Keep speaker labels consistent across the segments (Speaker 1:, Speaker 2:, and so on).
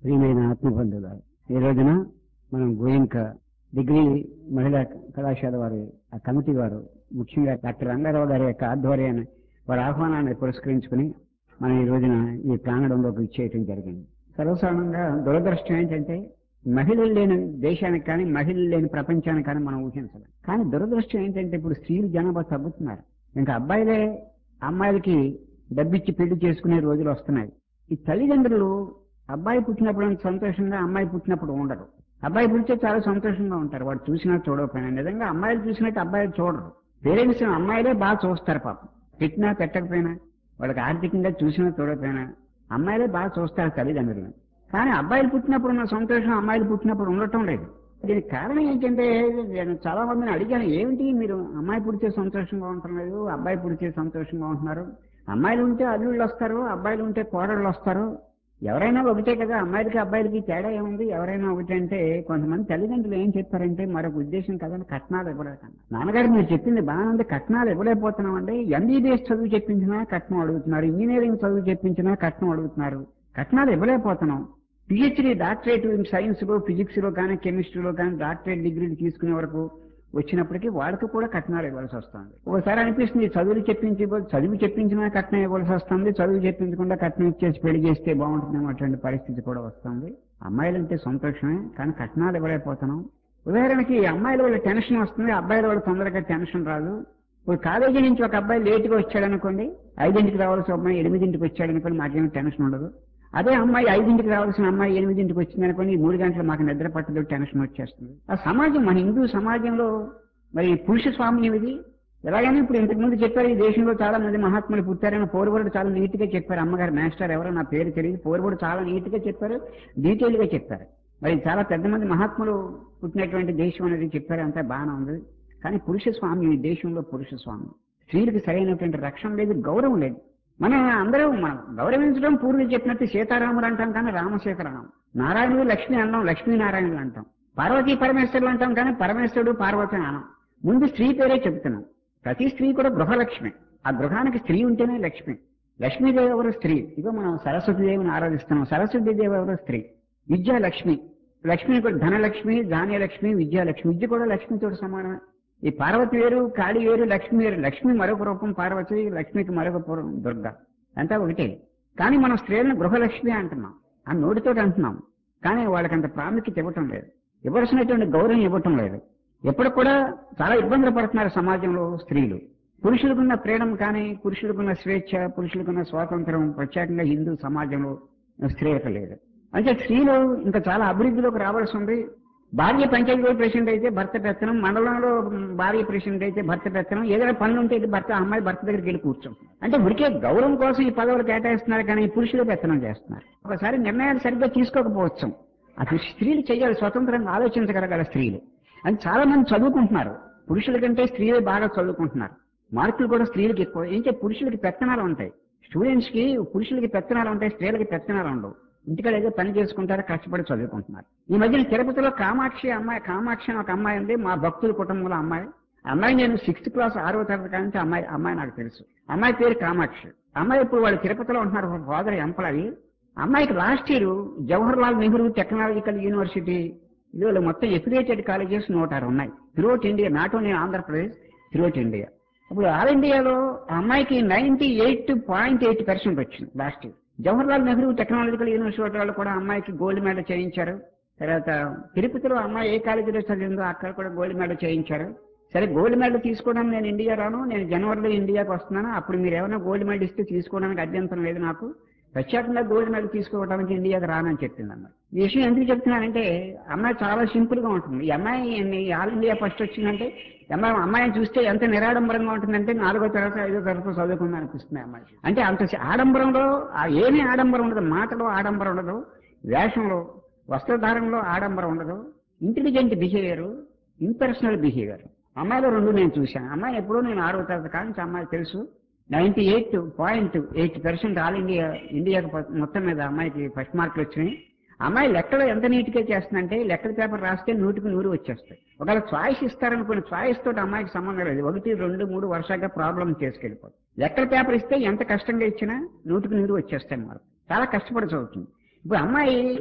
Speaker 1: ప్రియమైన ఆత్మబంధువుల ఈ రోజున మనం గోయింక డిగ్రీ మహిళా కళాశాల వారి ఆ కమిటీ వారు ముఖ్యంగా డాక్టర్ రంగారావు గారి యొక్క ఆధ్వర్యాన్ని వారి ఆహ్వానాన్ని పురస్కరించుకుని మనం ఈ రోజున ఈ ప్రాంగణంలోకి ఇచ్చేయటం జరిగింది సర్వసాధారణంగా దురదృష్టం ఏంటంటే మహిళలు లేని దేశానికి కానీ మహిళలు లేని ప్రపంచానికి కానీ మనం ఊహించలేం కానీ దురదృష్టం ఏంటంటే ఇప్పుడు స్త్రీలు జనాభా తగ్గుతున్నారు ఇంకా అబ్బాయిలే అమ్మాయిలకి డబ్బిచ్చి పెళ్లి చేసుకునే రోజులు వస్తున్నాయి ఈ తల్లిదండ్రులు అబ్బాయి పుట్టినప్పుడు అంత సంతోషంగా అమ్మాయి పుట్టినప్పుడు ఉండరు అబ్బాయి పుడితే చాలా సంతోషంగా ఉంటారు వాడు చూసినా చూడకపోయినా నిజంగా అమ్మాయిలు చూసినట్టు అబ్బాయిలు చూడరు పేరెంట్స్ అమ్మాయిలే బాగా చూస్తారు పాపం పెట్టినా పెట్టకపోయినా వాళ్ళకి ఆర్థికంగా చూసినా చూడకపోయినా అమ్మాయిలే బాగా చూస్తారు తల్లిదండ్రులను కానీ అబ్బాయిలు పుట్టినప్పుడు ఉన్న సంతోషం అమ్మాయిలు పుట్టినప్పుడు ఉండటం లేదు దీనికి కారణం ఏంటంటే నేను చాలా మందిని అడిగాను ఏమిటి మీరు అమ్మాయి పుడితే సంతోషంగా ఉంటున్నారు అబ్బాయి పుడితే సంతోషంగా ఉంటున్నారు అమ్మాయిలు ఉంటే అల్లుళ్ళు వస్తారు అబ్బాయిలు ఉంటే కోడళ్ళు వస్తారు ఎవరైనా ఒకటే కదా అమ్మాయిలకి అబ్బాయిలకి తేడా ఏముంది ఎవరైనా ఒకటే అంటే కొంతమంది తల్లిదండ్రులు ఏం చెప్పారంటే మరొక ఉద్దేశం కదండి కట్నాలు ఇవ్వలేకన్నా నాన్నగారు మీరు చెప్పింది బాగానే ఉంది కట్నాలు ఇవ్వలేకపోతున్నామండి ఎంబీబీఎస్ చదువు చెప్పించినా కట్నం అడుగుతున్నారు ఇంజనీరింగ్ చదువు చెప్పించినా కట్నం అడుగుతున్నారు కట్నాలు ఇవ్వలేకపోతున్నాం పిహెచ్డి డాక్టరేట్ సైన్స్ లో ఫిజిక్స్ లో కానీ కెమిస్ట్రీలో కానీ డాక్టరేట్ డిగ్రీలు తీసుకునే వరకు వచ్చినప్పటికీ వాళ్ళకి కూడా కట్నాలు ఇవ్వాల్సి వస్తుంది ఒకసారి అనిపిస్తుంది చదువులు చెప్పించి చదువు చెప్పించినా కట్నం ఇవ్వాల్సి వస్తుంది చదువు చెప్పించకుండా కట్నం ఇచ్చేసి పెళ్లి చేస్తే బాగుంటుందేమో అటువంటి పరిస్థితి కూడా వస్తుంది అమ్మాయిలంటే సంతోషమే కానీ కట్నాలు ఇవ్వలేకపోతున్నాం ఉదాహరణకి అమ్మాయిల వల్ల టెన్షన్ వస్తుంది అబ్బాయిల వల్ల తొందరగా టెన్షన్ రాదు ఇప్పుడు కాలేజీ నుంచి ఒక అబ్బాయి లేటుగా వచ్చాడు అనుకోండి ఐదింటికి రావాల్సిన అమ్మాయి ఎనిమిదింటికి వచ్చాడు అనుకోండి మాకేమీ టెన్షన్ ఉండదు అదే అమ్మాయి ఐదింటికి రావాల్సిన అమ్మాయి ఎనిమిదింటికి వచ్చింది అనుకోండి మూడు గంటలు మాకు నిద్ర పట్టదు టెన్షన్ వచ్చేస్తుంది ఆ సమాజం మన హిందూ సమాజంలో మరి పురుష స్వామ్యం ఇది ఎలాగైనా ఇప్పుడు ఇంతకు ముందు చెప్పారు ఈ దేశంలో చాలా మంది మహాత్ములు పుట్టారని పోరుబడు చాలా నీట్ గా చెప్పారు అమ్మగారు మాస్టర్ ఎవరో నా పేరు తెలియదు పోరుబడు చాలా నీట్ గా చెప్పారు డీటెయిల్ గా చెప్పారు మరి చాలా పెద్ద మంది మహాత్ములు పుట్టినటువంటి దేశం అనేది చెప్పారు అంతా బాగానే ఉంది కానీ పురుష స్వామ్యం ఈ దేశంలో పురుష స్వామ్యం స్త్రీలకు సరైనటువంటి రక్షణ లేదు గౌరవం లేదు మనం అందరం మనం గౌరవించడం పూర్వీకులు చెప్పినట్టు సీతారాములు అంటాం కానీ రామశేఖరరాము నారాయణుడు లక్ష్మీ అన్నాం లక్ష్మీనారాయణులు అంటాం పార్వతీ పరమేశ్వరులు అంటాం కానీ పరమేశ్వరుడు పార్వతి అనం ముందు స్త్రీ పేరే చెబుతున్నాం ప్రతి స్త్రీ కూడా గృహలక్ష్మి ఆ గృహానికి స్త్రీ ఉంటేనే లక్ష్మి లక్ష్మీదేవి ఎవరు స్త్రీ ఇగో మనం సరస్వతీదేవిని ఆరాధిస్తున్నాం సరస్వతీదేవి ఎవరు స్త్రీ విద్యాలక్ష్మి లక్ష్మి కూడా ధనలక్ష్మి ధాన్యలక్ష్మి విద్యాలక్ష్మి విద్య కూడా లక్ష్మితో సమానమే ఈ పార్వతి వేరు కాళీ వేరు లక్ష్మి వేరు లక్ష్మి మరొక రూపం పార్వతి లక్ష్మికి మరొక పూర్వం దుర్గ అంతా ఒకటే కానీ మనం స్త్రీలను గృహలక్ష్మి అంటున్నాం ఆ నోటితో అంటున్నాం కానీ వాళ్ళకి అంత ప్రాముఖ్యత ఇవ్వటం లేదు ఇవ్వాల్సినటువంటి గౌరవం ఇవ్వటం లేదు ఎప్పుడు కూడా చాలా ఇబ్బందులు పడుతున్నారు సమాజంలో స్త్రీలు పురుషులకున్న ఫ్రీడమ్ కానీ పురుషులకున్న స్వేచ్ఛ పురుషులకున్న స్వాతంత్రం ప్రత్యేకంగా హిందూ సమాజంలో స్త్రీలకు లేదు అంటే స్త్రీలు ఇంకా చాలా అభివృద్ధిలోకి రావాల్సి ఉంది భార్య పంచాయతీ ప్రెసిడెంట్ అయితే భర్త పెత్తనం మండలంలో భార్య ప్రెసిడెంట్ అయితే భర్త పెత్తనం ఏదైనా పనులు ఉంటే ఇది భర్త అమ్మాయి భర్త దగ్గరికి వెళ్ళి కూర్చుంటుంది అంటే ఉడికే గౌరవం కోసం ఈ పదవులు కేటాయిస్తున్నారు కానీ పురుషులు పెత్తనం చేస్తున్నారు ఒకసారి నిర్ణయాలు సరిగ్గా తీసుకోకపోవచ్చు అది స్త్రీలు చేయాలి స్వతంత్రంగా ఆలోచించగలగల స్త్రీలు అని చాలా మంది చదువుకుంటున్నారు పురుషుల కంటే స్త్రీలు బాగా చదువుకుంటున్నారు మార్కులు కూడా స్త్రీలకు ఎక్కువ ఏంటంటే పురుషులకి పెత్తనాలు ఉంటాయి స్టూడెంట్స్ కి పురుషులకి పెత్తనాలు ఉంటాయి స్త్రీలకి పెత్తనాలు ఉండవు ఇంటికాడ ఏదో పని చేసుకుంటారో కష్టపడి చదువుకుంటున్నారు ఈ మధ్యన తిరుపతిలో కామాక్షి అమ్మాయి కామాక్షి అని ఒక అమ్మాయి ఉంది మా భక్తుల కుటుంబంలో అమ్మాయి అమ్మాయి నేను సిక్స్త్ క్లాస్ ఆరో తరగతి కానీ అమ్మాయి అమ్మాయి నాకు తెలుసు అమ్మాయి పేరు కామాక్షి అమ్మాయి ఇప్పుడు వాళ్ళు తిరుపతిలో ఉంటున్నారు ఫాదర్ ఎంప్లాయీ అమ్మాయికి last year Jawahar Lal Nehru technological university ఇదిలో మొత్తం ఎఫిలియేటెడ్ కాలేజెస్ నూట ఆరు ఉన్నాయి throughout India not only Andhra Pradesh throughout India ఇప్పుడు ఆల్ ఇండియాలో ఆ అమ్మాయికి ninety eight point eight percent వచ్చింది last year Jawahar Lal Nehru technological university వాళ్ళు కూడా అమ్మాయికి గోల్డ్ మెడల్ చేయించారు తర్వాత తిరుపతిలో అమ్మాయి ఏ కాలేజీలో చదివిందో అక్కడ కూడా గోల్డ్ మెడల్ చేయించారు సరే గోల్డ్ మెడల్ తీసుకోవడం నేను ఇండియా రాను నేను జనవరిలో ఇండియాకి వస్తున్నాను అప్పుడు మీరు ఏమైనా గోల్డ్ మెడల్ ఇస్తే తీసుకోవడానికి అభ్యంతరం లేదు నాకు ప్రత్యేకంగా గోల్డ్ మెడల్ తీసుకోవడానికి ఇండియాకి రానని చెప్పింది అమ్మాయి ఈ విషయం ఎందుకు చెప్తున్నానంటే అమ్మాయి చాలా సింపుల్ గా ఉంటుంది ఈ అమ్మాయి ఆల్ ఇండియా ఫస్ట్ వచ్చిందంటే అమ్మాయి అమ్మాయిని చూస్తే ఎంత నిరాడంబరంగా ఉంటుందంటే నాలుగో తరగతి ఐదో తరగతి చదువుకుంది అనిపిస్తుంది అమ్మాయి అంటే అంత ఆడంబరంలో ఏమీ ఆడంబరం ఉండదు మాటలో ఆడంబరం ఉండదు వేషంలో వస్త్రధారణలో ఆడంబరం ఉండదు ఇంటెలిజెంట్ బిహేవియర్ ఇంపర్సనల్ బిహేవియర్ అమ్మాయిలో రెండు నేను చూశాను అమ్మాయి ఎప్పుడో నేను ఆరో తరగతి కానీ అమ్మాయి తెలుసు ninety eight point eight percent all India ఇండియాకి మొత్తం మీద అమ్మాయికి ఫస్ట్ మార్కులు వచ్చినాయి అమ్మాయి లెక్కలో ఎంత నీట్గా చేస్తుందంటే లెక్కల పేపర్ రాస్తే నూటికి నూరు వచ్చేస్తాయి ఒకవేళ చాయిస్ ఇస్తారనుకున్న చాయిస్ తోటి అమ్మాయికి సంబంధం లేదు ఒకటి రెండు మూడు వర్షాలుగా ప్రాబ్లం చేసుకెళ్ళిపోతుంది లెక్కల పేపర్ ఇస్తే ఎంత కష్టంగా ఇచ్చినా నూటికి నూరు వచ్చేస్తాయి మార్కు చాలా కష్టపడి చదువుతుంది ఇప్పుడు అమ్మాయి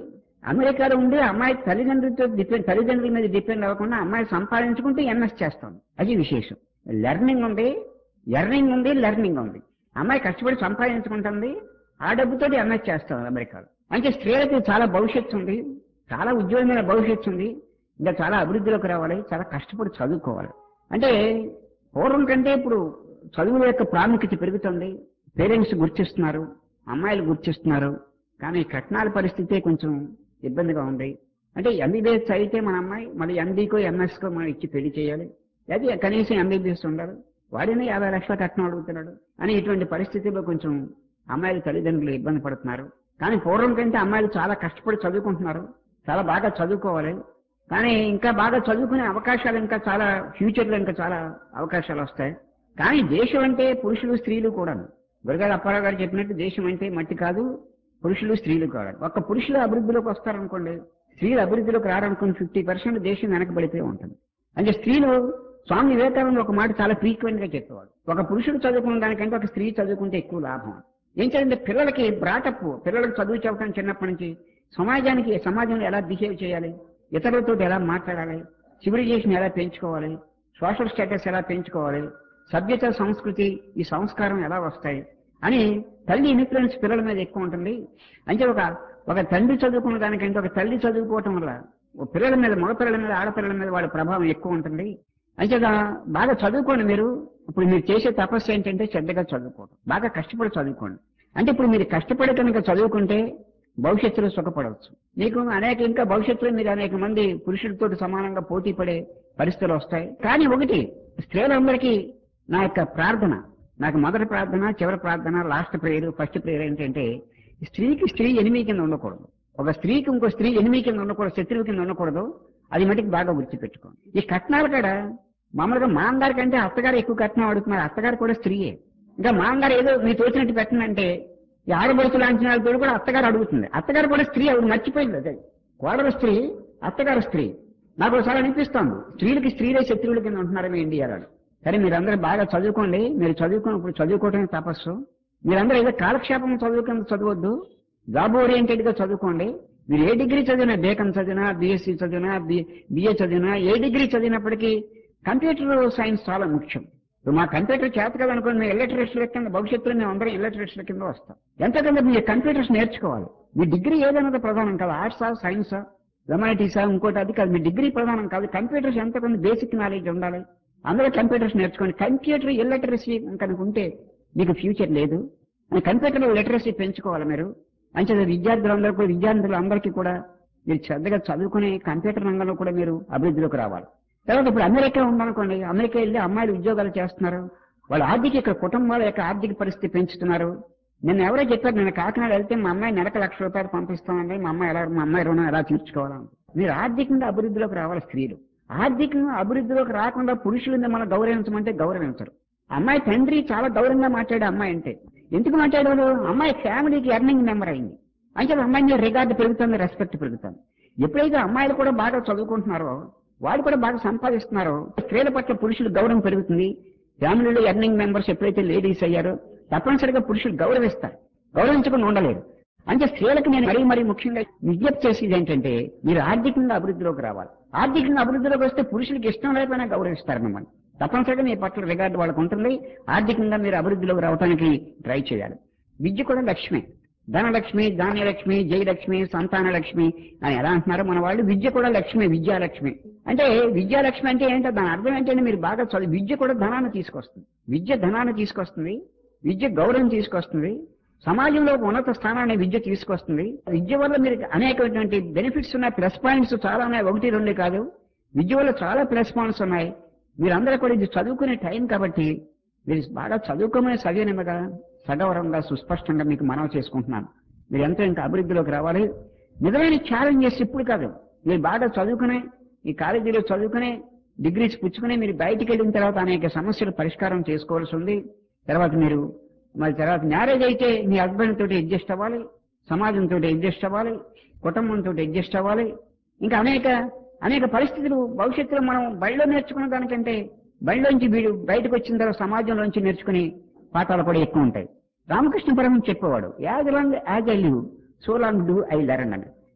Speaker 1: అమెరికాలో ఉండి అమ్మాయి తల్లిదండ్రులతో డిపెండ్ తల్లిదండ్రుల మీద డిపెండ్ అవ్వకుండా అమ్మాయి సంపాదించుకుంటూ ఎంఎస్ చేస్తాం అది విశేషం లెర్నింగ్ ఉంది ఎర్నింగ్ ఉంది లెర్నింగ్ ఉంది అమ్మాయి కష్టపడి సంపాదించుకుంటుంది ఆ డబ్బుతో ఎంఎస్ చేస్తాం అమెరికాలో అంటే స్త్రీలకి చాలా భవిష్యత్తు ఉంది చాలా ఉజ్వలమైన భవిష్యత్తు ఉంది ఇంకా చాలా అభివృద్ధిలోకి రావాలి చాలా కష్టపడి చదువుకోవాలి అంటే పూర్వం కంటే ఇప్పుడు చదువుల యొక్క ప్రాముఖ్యత పెరుగుతుంది పేరెంట్స్ గుర్తిస్తున్నారు అమ్మాయిలు గుర్తిస్తున్నారు కానీ కట్నాల పరిస్థితే కొంచెం ఇబ్బందిగా ఉంది అంటే ఎంబీబీఎస్ అయితే మన అమ్మాయి మళ్ళీ ఎంబీకో ఎంఎస్కో మనం ఇచ్చి పెళ్లి చేయాలి అది కనీసం ఎంబీబీఎస్ ఉండాలి వాడిని యాభై లక్షల కట్నం అడుగుతున్నాడు అని ఇటువంటి పరిస్థితుల్లో కొంచెం అమ్మాయిల తల్లిదండ్రులు ఇబ్బంది పడుతున్నారు కానీ పూర్వం కంటే అమ్మాయిలు చాలా కష్టపడి చదువుకుంటున్నారు చాలా బాగా చదువుకోవాలి కానీ ఇంకా బాగా చదువుకునే అవకాశాలు ఇంకా చాలా ఫ్యూచర్ లో ఇంకా చాలా అవకాశాలు వస్తాయి కానీ దేశం అంటే పురుషులు స్త్రీలు కూడా గురగారు అప్పారావు గారు చెప్పినట్టు దేశం అంటే మట్టి కాదు పురుషులు స్త్రీలు కూడా ఒక్క పురుషులు అభివృద్ధిలోకి వస్తారనుకోండి స్త్రీలు అభివృద్ధిలోకి రారనుకోండి ఫిఫ్టీ పర్సెంట్ దేశం వెనకబడిపోయి ఉంటుంది అంటే స్త్రీలు స్వామి వివేకానంద ఒక మాట చాలా ఫ్రీక్వెంట్ గా చెప్పేవాడు ఒక పురుషుడు చదువుకున్న దానికంటే ఒక స్త్రీ చదువుకుంటే ఎక్కువ లాభం ఏంటంటే పిల్లలకి బ్రాటప్ పిల్లలకు చదువు చెప్పడం చిన్నప్పటి నుంచి సమాజానికి సమాజంలో ఎలా బిహేవ్ చేయాలి ఇతరులతో ఎలా మాట్లాడాలి సివిలైజేషన్ ఎలా పెంచుకోవాలి సోషల్ స్టేటస్ ఎలా పెంచుకోవాలి సభ్యత సంస్కృతి ఈ సంస్కారం ఎలా వస్తాయి అని తల్లి ఇన్ఫ్లుయెన్స్ పిల్లల మీద ఎక్కువ ఉంటుంది అంటే ఒక ఒక తండ్రి చదువుకున్న దానికంటే ఒక తల్లి చదువుకోవటం వల్ల ఓ పిల్లల మీద మగపిల్లల మీద ఆడపిల్లల మీద వాళ్ళ ప్రభావం ఎక్కువ ఉంటుంది అంటే బాగా చదువుకోండి మీరు ఇప్పుడు మీరు చేసే తపస్సు ఏంటంటే శ్రద్ధగా చదువుకోవడం బాగా కష్టపడి చదువుకోండి అంటే ఇప్పుడు మీరు కష్టపడి కనుక చదువుకుంటే భవిష్యత్తులో సుఖపడవచ్చు మీకు అనేక ఇంకా భవిష్యత్తులో మీరు అనేక మంది పురుషులతో సమానంగా పోటీ పడే పరిస్థితులు వస్తాయి కానీ ఒకటి స్త్రీలందరికీ నా యొక్క ప్రార్థన నాకు మొదటి ప్రార్థన చివరి ప్రార్థన లాస్ట్ ప్రేయర్ ఫస్ట్ ప్రేయర్ ఏంటంటే స్త్రీకి స్త్రీ ఎనిమి కింద ఉండకూడదు ఒక స్త్రీకి ఇంకో స్త్రీ ఎనిమి కింద ఉండకూడదు శత్రువు కింద ఉండకూడదు అది మటుకు బాగా గుర్తుపెట్టుకోండి ఈ కట్నాలు కూడా మామూలుగా మామగారి కంటే అత్తగారు ఎక్కువ కట్నం అడుగుతున్నారు అత్తగారు కూడా స్త్రీయే ఇంకా మామగారు ఏదో మీ తోచినట్టు పెట్టనంటే ఈ ఆడబడుతు లాంఛనాలతో కూడా అత్తగారు అడుగుతుంది అత్తగారు కూడా స్త్రీ ఆవిడ మర్చిపోయింది అదే కోడలు స్త్రీ అత్తగారు స్త్రీ నాకు ఒకసారి అనిపిస్తోంది స్త్రీలకి స్త్రీలే శత్రువుల కింద ఉంటున్నారు మీ ఇండియాలో సరే మీరందరూ బాగా చదువుకోండి మీరు చదువుకుని ఇప్పుడు చదువుకోవటమే తపస్సు మీరందరూ ఏదో కాలక్షేపం చదువుకుని చదవద్దు జాబ్ ఓరియంటెడ్ గా చదువుకోండి మీరు ఏ డిగ్రీ చదివినా బేకం చదివినా బీఎస్సీ చదివినా బిఏ చదివినా ఏ డిగ్రీ చదివినప్పటికీ కంప్యూటర్ సైన్స్ చాలా ముఖ్యం ఇప్పుడు మా కంప్యూటర్ చేత కదనుకోండి మేము ఇల్లటరేట్స్ల కింద భవిష్యత్తులో మేము అందరం ఇల్లటరేట్స్ల కింద వస్తాం ఎంతకంటే మీరు కంప్యూటర్స్ నేర్చుకోవాలి మీ డిగ్రీ ఏదన్నది ప్రధానం కాదు ఆర్ట్సా సైన్సా హ్యుమానిటీసా ఇంకోటి అది కాదు మీ డిగ్రీ ప్రధానం కాదు కంప్యూటర్స్ ఎంతకంటే బేసిక్ నాలెడ్జ్ ఉండాలి అందరూ కంప్యూటర్స్ నేర్చుకోండి కంప్యూటర్ ఇల్లటరసీ కనుక ఉంటే మీకు ఫ్యూచర్ లేదు కంప్యూటర్ లిటరసీ పెంచుకోవాలి మీరు అంచేత విద్యార్థులందరూ కూడా విద్యార్థులందరికీ కూడా మీరు శ్రద్ధగా చదువుకుని కంప్యూటర్ రంగంలో కూడా మీరు అభివృద్ధిలోకి రావాలి తర్వాత ఇప్పుడు అమెరికా ఉందనుకోండి అమెరికా వెళ్ళి అమ్మాయిలు ఉద్యోగాలు చేస్తున్నారు వాళ్ళ ఆర్థిక ఇక్కడ కుటుంబాల యొక్క ఆర్థిక పరిస్థితి పెంచుతున్నారు నిన్న ఎవరో చెప్పారు నేను కాకినాడ వెళ్తే మా అమ్మాయి నెలకు లక్ష రూపాయలు పంపిస్తామండి మా అమ్మాయి ఎలా మా అమ్మాయి రుణం ఎలా తీర్చుకోవాలని మీరు ఆర్థికంగా అభివృద్ధిలోకి రావాలి స్త్రీలు ఆర్థికంగా అభివృద్ధిలోకి రాకుండా పురుషులు మిమ్మల్ని గౌరవించమంటే గౌరవించరు అమ్మాయి తండ్రి చాలా గౌరవంగా మాట్లాడే అమ్మాయి అంటే ఎందుకు మాట్లాడారు అమ్మాయి ఫ్యామిలీకి ఎర్నింగ్ మెంబర్ అయింది అంటే అమ్మాయి మీద రికార్డు పెరుగుతుంది రెస్పెక్ట్ పెరుగుతుంది ఎప్పుడైతే అమ్మాయిలు కూడా బాగా చదువుకుంటున్నారో వాళ్ళు కూడా బాగా సంపాదిస్తున్నారో స్త్రీల పట్ల పురుషులు గౌరవం పెరుగుతుంది ఫ్యామిలీలో ఎర్నింగ్ మెంబర్స్ ఎప్పుడైతే లేడీస్ అయ్యారో తప్పనిసరిగా పురుషులు గౌరవిస్తారు గౌరవించకుండా ఉండలేరు అంటే స్త్రీలకు నేను మరీ మరీ ముఖ్యంగా విజ్ఞప్తి చేసేది ఏంటంటే మీరు ఆర్థికంగా అభివృద్ధిలోకి రావాలి ఆర్థికంగా అభివృద్ధిలోకి వస్తే పురుషులకి ఇష్టం లేకపోయినా గౌరవిస్తారు మిమ్మల్ని తప్పనిసరిగా మీ పట్ల రికార్డు వాళ్ళకు ఉంటుంది ఆర్థికంగా మీరు అభివృద్ధిలోకి రావడానికి ట్రై చేయాలి విద్య కూడా లక్ష్మి ధనలక్ష్మి ధాన్యలక్ష్మి జయలక్ష్మి సంతాన లక్ష్మి అని ఎలా అంటున్నారో మన వాళ్ళు విద్య కూడా లక్ష్మి విద్యాలక్ష్మి అంటే విద్యాలక్ష్మి అంటే ఏంటో దాని అర్థం ఏంటంటే మీరు బాగా చదువు విద్య కూడా ధనాన్ని తీసుకొస్తుంది విద్య ధనాన్ని తీసుకొస్తుంది విద్య గౌరవం తీసుకొస్తుంది సమాజంలో ఒక ఉన్నత స్థానాన్ని విద్య తీసుకొస్తుంది విద్య వల్ల మీరు అనేకటువంటి బెనిఫిట్స్ ఉన్నాయి ప్లస్ పాయింట్స్ చాలా ఉన్నాయి ఒకటి రెండు కాదు విద్య వల్ల చాలా ప్లస్ పాయింట్స్ ఉన్నాయి మీరందరూ కూడా ఇది చదువుకునే టైం కాబట్టి మీరు బాగా చదువుకోమని సవ్యనిమగా సగౌరవంగా సుస్పష్టంగా మీకు మనవి చేసుకుంటున్నాను మీరు ఎంతో ఇంకా అభివృద్ధిలోకి రావాలి నిజమైన ఛాలెంజెస్ ఇప్పుడు కాదు మీరు బాగా చదువుకునే ఈ కాలేజీలో చదువుకునే డిగ్రీస్ పుచ్చుకుని మీరు బయటికి వెళ్ళిన తర్వాత అనేక సమస్యలు పరిష్కారం చేసుకోవాల్సి ఉంది తర్వాత మీరు మరి తర్వాత మ్యారేజ్ అయితే మీ హస్బెండ్ తోటి అడ్జస్ట్ అవ్వాలి సమాజంతో అడ్జస్ట్ అవ్వాలి కుటుంబంతో అడ్జస్ట్ అవ్వాలి ఇంకా అనేక అనేక పరిస్థితులు భవిష్యత్తులో మనం బయటలో నేర్చుకున్న దానికంటే బయటలోంచి వీడు బయటకు వచ్చిన తర్వాత సమాజంలోంచి నేర్చుకునే పాఠాలు కూడా ఎక్కువ ఉంటాయి రామకృష్ణ పరమం చెప్పేవాడు as long as I live so long do I learn అని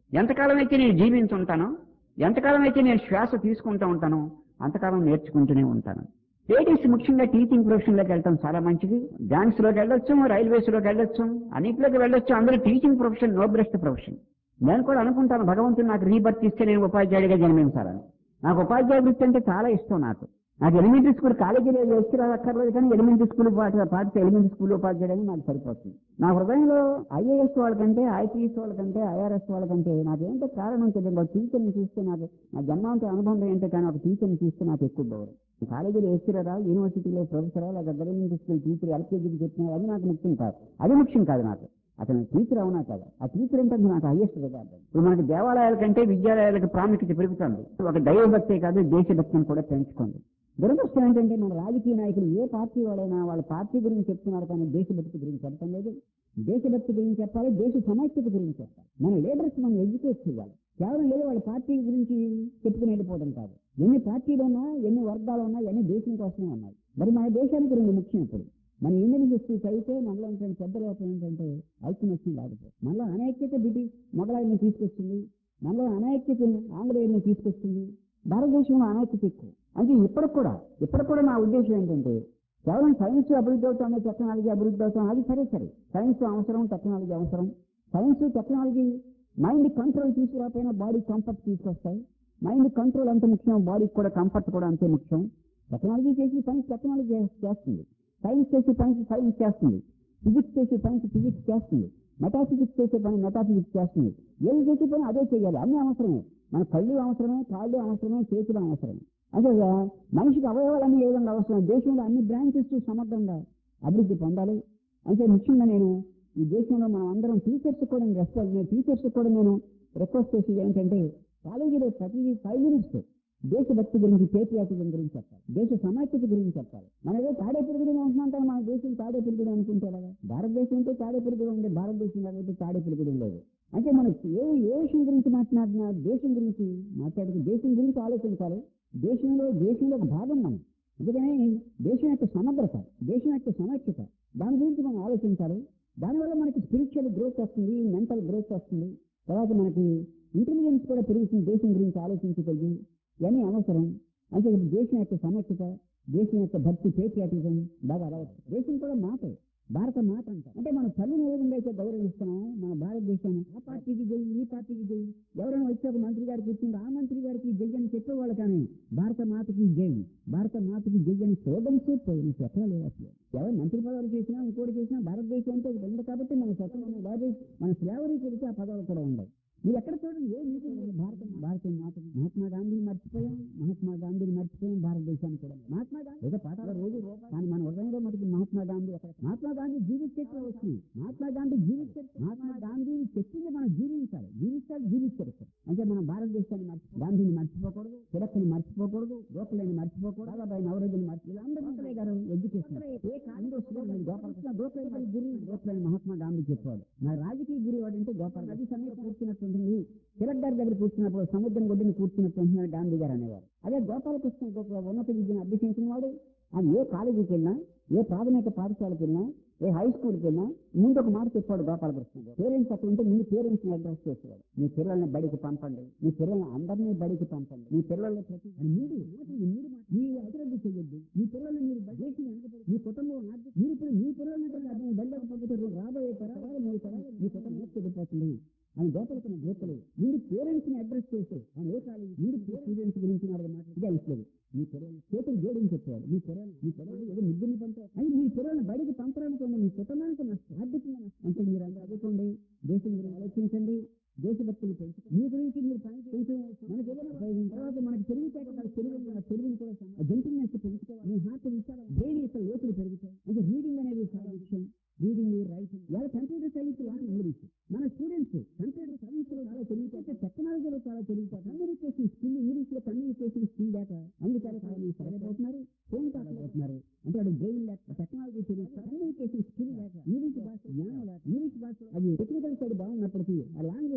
Speaker 1: ఎంతకాలం అయితే నేను జీవించుంటానో ఎంతకాలం అయితే నేను శ్వాస తీసుకుంటూ ఉంటానో అంతకాలం నేర్చుకుంటూనే ఉంటాను లేడీస్ ముఖ్యంగా టీచింగ్ ప్రొఫెషన్లోకి వెళ్ళటం చాలా మంచిది బ్యాంక్స్ లోకి వెళ్ళొచ్చు రైల్వేస్ లోకి వెళ్ళొచ్చు అన్నింటిలోకి వెళ్ళొచ్చు అందరూ teaching profession no best profession నేను కూడా అనుకుంటాను భగవంతుడు నాకు రీబర్త్ ఇస్తే నేను ఉపాధ్యాయుడిగా జన్మించాలని నాకు ఉపాధ్యాయ వృత్తి అంటే చాలా ఇష్టం నాకు నాకు ఎలిమెంటరీ స్కూల్ కాలేజీలో వచ్చి అక్కర్లేదు కానీ ఎలిమెంటరీ స్కూల్ పాట పాటితే ఎలిమెంటరీ స్కూల్ ఉపాధ్యాయుడని నాకు సరిపోతుంది నా హృదయంలో ఐఏఎస్ వాళ్ళకంటే ఐపీఎస్ వాళ్ళకంటే ఐఆర్ఎస్ వాళ్ళకంటే నాకేంటో కారణం తెలియదు ఒక టీచర్ని చూస్తే నాకు నా జన్మాంత అనుభవం ఏంటో కానీ ఒక టీచర్ని చూస్తే నాకు ఎక్కువ గౌరవం కాలేజీలో లెక్చరరా యూనివర్సిటీలో ప్రొఫెసరా లేదా ఎలిమెంటరీ స్కూల్ టీచర్ ఎల్కేజీకి చెప్పినా అది నాకు ముఖ్యం కాదు అది ముఖ్యం కాదు నాకు అతను టీచర్ అవునా కదా ఆ టీచర్ అంటే నాకు హైయెస్ట్ రిగార్డ్ ఇప్పుడు మనకి దేవాలయాల కంటే విద్యాలయాలకు ప్రాముఖ్యత పెరుగుతుంది ఒక దైవభక్తే కాదు దేశభక్తిని కూడా పెంచుకోండి దురదృష్టం ఏంటంటే మన రాజకీయ నాయకులు ఏ పార్టీ వాళ్ళైనా వాళ్ళ పార్టీ గురించి చెప్తున్నారు కానీ దేశభక్తి గురించి చెప్పడం లేదు దేశభక్తి గురించి చెప్పాలి దేశ సమైక్యత గురించి చెప్పాలి మన లీడర్స్ మనం ఎడ్యుకేట్ చేయాలి కేవలం ఏదో వాళ్ళ పార్టీ గురించి చెప్పుకుని వెళ్ళిపోవడం కాదు ఎన్ని పార్టీలు ఉన్నా ఎన్ని వర్గాలు ఉన్నా ఎన్ని దేశం కోసమే ఉన్నాయి మరి మన దేశానికి రెండు ముఖ్యం ఇప్పుడు మన ఇండియన్ హిస్టరీ చదివితే మనలో ఉంటున్న పెద్ద లోపం ఏంటంటే ఐక్యమత్యం లేకపోతే మనలో అనైక్యత బ్రిటిష్ మొగలాయిని తీసుకొచ్చింది మనలో అనైక్యత ఆంగ్లేయుల్ని తీసుకొచ్చింది భారతదేశంలో అనైక్యత ఎక్కువ అంటే ఇప్పటికి కూడా ఇప్పటికి కూడా నా ఉద్దేశం ఏంటంటే కేవలం సైన్స్ అభివృద్ధి అవుతుంది టెక్నాలజీ అభివృద్ధి అవుతాం అది సరే సరే సైన్స్ అవసరం టెక్నాలజీ అవసరం సైన్స్ టెక్నాలజీ మైండ్ కంట్రోల్ తీసుకురాకపోయినా బాడీ కంఫర్ట్ తీసుకొస్తాయి మైండ్ కంట్రోల్ అంత ముఖ్యం బాడీకి కూడా కంఫర్ట్ కూడా అంతే ముఖ్యం టెక్నాలజీ చేసి సైన్స్ టెక్నాలజీ చేస్తుంది సైన్స్ చేసే పని సైన్స్ చేస్తుంది ఫిజిక్స్ చేసే పని ఫిజిక్స్ చేస్తుంది మెటాఫిజిక్స్ చేసే పని మెటాఫిజిక్స్ చేస్తుంది ఏం చేసే పని అదే చేయాలి అన్ని అవసరమే మన కళ్ళు అవసరమే కాళ్ళు అవసరమే చేతులు అవసరమే అంటే మనిషికి అవయవాలన్నీ ఏ విధంగా అవసరం దేశంలో అన్ని బ్రాంచెస్ సమగ్రంగా అభివృద్ధి పొందాలి అంటే ముఖ్యంగా నేను ఈ దేశంలో మనం అందరం టీచర్స్ కూడా నేను రెస్పెక్ట్ నేను టీచర్స్ కూడా నేను రిక్వెస్ట్ చేసేది ఏంటంటే కాలేజీలో ప్రతి ఫైవ్ మినిట్స్ దేశభక్తి గురించి పేట్రియాటిజం గురించి చెప్పాలి దేశ సమైక్యత గురించి చెప్పాలి మన ఏదో తాడే పెరుగుడు అంటున్నాం కానీ మన దేశం తాడే పెరుగుడు అనుకుంటే కదా భారతదేశం అంటే తాడే పెరుగుడు ఉండే భారతదేశం కాబట్టి తాడే పెరుగుడు లేదు అంటే మనకి ఏ ఏ విషయం గురించి మాట్లాడినా దేశం గురించి మాట్లాడితే దేశం గురించి ఆలోచించాలి దేశంలో దేశంలో ఒక భాగం మనం అందుకనే దేశం యొక్క సమగ్రత దేశం యొక్క సమైక్యత దాని గురించి మనం ఆలోచించాలి దానివల్ల మనకి స్పిరిచువల్ గ్రోత్ వస్తుంది మెంటల్ గ్రోత్ వస్తుంది తర్వాత మనకి ఇంటెలిజెన్స్ కూడా పెరుగుతుంది దేశం గురించి ఆలోచించగలిగి ఇవన్నీ అవసరం అంటే ఇది దేశం యొక్క సమైక్యత దేశం యొక్క భక్తి పేట్రియాటిజం బాగా అలవాటు దేశం కూడా మాటే భారత మాత అంటారు అంటే మన తల్లిని ఏ విధంగా అయితే గౌరవిస్తున్నాం మన భారతదేశాన్ని ఆ పార్టీకి జై ఈ పార్టీకి జై ఎవరైనా వచ్చి ఒక మంత్రి గారికి కూర్చుంటే ఆ మంత్రి గారికి జై అని చెప్పేవాళ్ళు కానీ భారత మాతకి జై భారత మాతకి జై అని స్లోగన్స్ పోయి ఎక్కడ లేదు అసలు ఎవరు మంత్రి పదవులు చేసినా ఇంకోటి చేసినా భారతదేశం అంటే ఒకటి ఉంది కాబట్టి మన స్వతంత్రం మన భారతదేశం మన స్లేవరీ గురించి ఆ పదవులు కూడా ఉండవు మీరు ఎక్కడ చూడండి ఏ మీటింగ్ లేదు. భారత భారత మాత మహాత్మా గాంధీని మర్చిపోయాం మహాత్మా గాంధీని మర్చిపోయాం భారతదేశాన్ని కూడా మహాత్మా గాంధీ ఏదో పాఠాలు రోజు కానీ మన హృదయంలో మనకి మహాత్మా గాంధీ ఎక్కడ మహాత్మా గాంధీ జీవిత చరిత్ర వచ్చింది మహాత్మా గాంధీ జీవిత చరిత్ర మహాత్మా గాంధీని చెప్పింది మనం జీవించాలి జీవించాలి జీవిత చరిత్ర అంటే మనం భారతదేశాన్ని మర్చి గాంధీని మర్చిపోకూడదు తిలక్ని మర్చిపోకూడదు గోఖలేని మర్చిపోకూడదు బాబాయ్ నవరోజుని మర్చి అందరూ గారు ఎడ్యుకేషన్ ఏ కాలంలో గోపాలకృష్ణ గోఖలే గురి గోఖలేని మహాత్మా గాంధీ చెప్పాడు నా రాజకీయ గురి వాడంటే గోపాల నది సమయం కూర్చున్నట్టుంటుంది తిలక్ గారి దగ్గర కూర్చున్నప్పుడు సముద్రం ఒడ్డుని కూర్చున్నట్టు ఉంటున్నాడు గాంధీ గారు అనేవారు అదే గోపాలకృష్ణ గోపాల ఉన్నత విద్యను అభ్యసించిన వాడు ఆయన ఏ కాలేజీకి వెళ్ళినా ఏ ప్రాథమిక పాఠశాలకు వెళ్ళినా ఏ హై స్కూల్కి వెళ్ళినా ముందు ఒక మాట చెప్పాడు గోపాలకృష్ణ పేరెంట్స్ అక్కడ ఉంటే ముందు పేరెంట్స్ ని అడ్రస్ చేసేవాడు మీ పిల్లల్ని బడికి పంపండి మీ పిల్లల్ని అందరినీ బడికి పంపండి మీ పిల్లల్ని ప్రతి అని మీరు మాటలు మీరు మాట- మీరు అభివృద్ధి చేయొద్దు మీ పిల్లల్ని మీరు బడి- దేశం వెనకబడి- మీ కుటుంబం ఆర్థిక- మీరు ఇప్పుడు మీ పిల్లల్ని కూడా అర్థం బడిలోకి పంపుతారు రాబోయే తరాలు మూడు తరాలు మీ కుటుంబం చెడిపోతుంది అని గోపాలకున్న గోపలు మీరు పేరెంట్స్ ని అడ్రస్ చేస్తే ఆయన ఏ కాలేజీ మీరు స్టూడెంట్స్ గురించి నాలుగు మాటలు ఇదే ఇస్తుంది మీ పిల్లలు చేతులు జోడించి చెప్పేవాడు మీ పిల్లలు మీ పిల్లలు ఏదో ముగ్గురిని పంపారు అని మీ పిల్లల్ని బడికి పంపడానికి మీ కుటుంబానికి నష్టం ఆర్థికంగా నష్టం అంటే మీరు అందరూ చదువుకోండి దేశం గురించి ఆలోచించండి దేశభక్తులు పెంచుకోండి మీ గురించి మీరు పని కొంచెం మనకి ఏదైనా ప్రయోజనం తర్వాత మనకి తెలివితేట కాదు తెలుగు మన తెలుగుని కూడా జంతువునెస్ పెంచుకోవాలి మీ హార్ట్ విషయాలు బ్రెయిన్ యొక్క లోతులు పెరుగుతాయి అంటే రీడింగ్ అనేది చాలా విషయం రీడింగ్ రైటింగ్ ఇవాళ కంప్యూటర్ సైన్స్ లాంటి ఇంగ్లీష్ మన స్టూడెంట్స్ కంప్యూటర్ సైన్స్ లో చాలా తెలివితే టెక్నాలజీలో చాలా తెలివితే కమ్యూనికేషన్ స్కిల్ ఇంగ్లీష్ లో కమ్యూనికేషన్ స్కిల్ లేక అందుకని చాలా మంది సరైపోతున్నారు ఫోన్ కాకపోతున్నారు అంటే అది బ్రెయిన్ లేక టెక్నాలజీ తెలియదు కమ్యూనికేషన్ స్కిల్ లేక ఇంగ్లీష్ భాష జ్ఞానం లేక ఇంగ్లీష్ భాష అది టెక్నికల్ సైడ్ బాగున్నప్పటికీ ఆ లాంగ్వేజ్ స్కిల్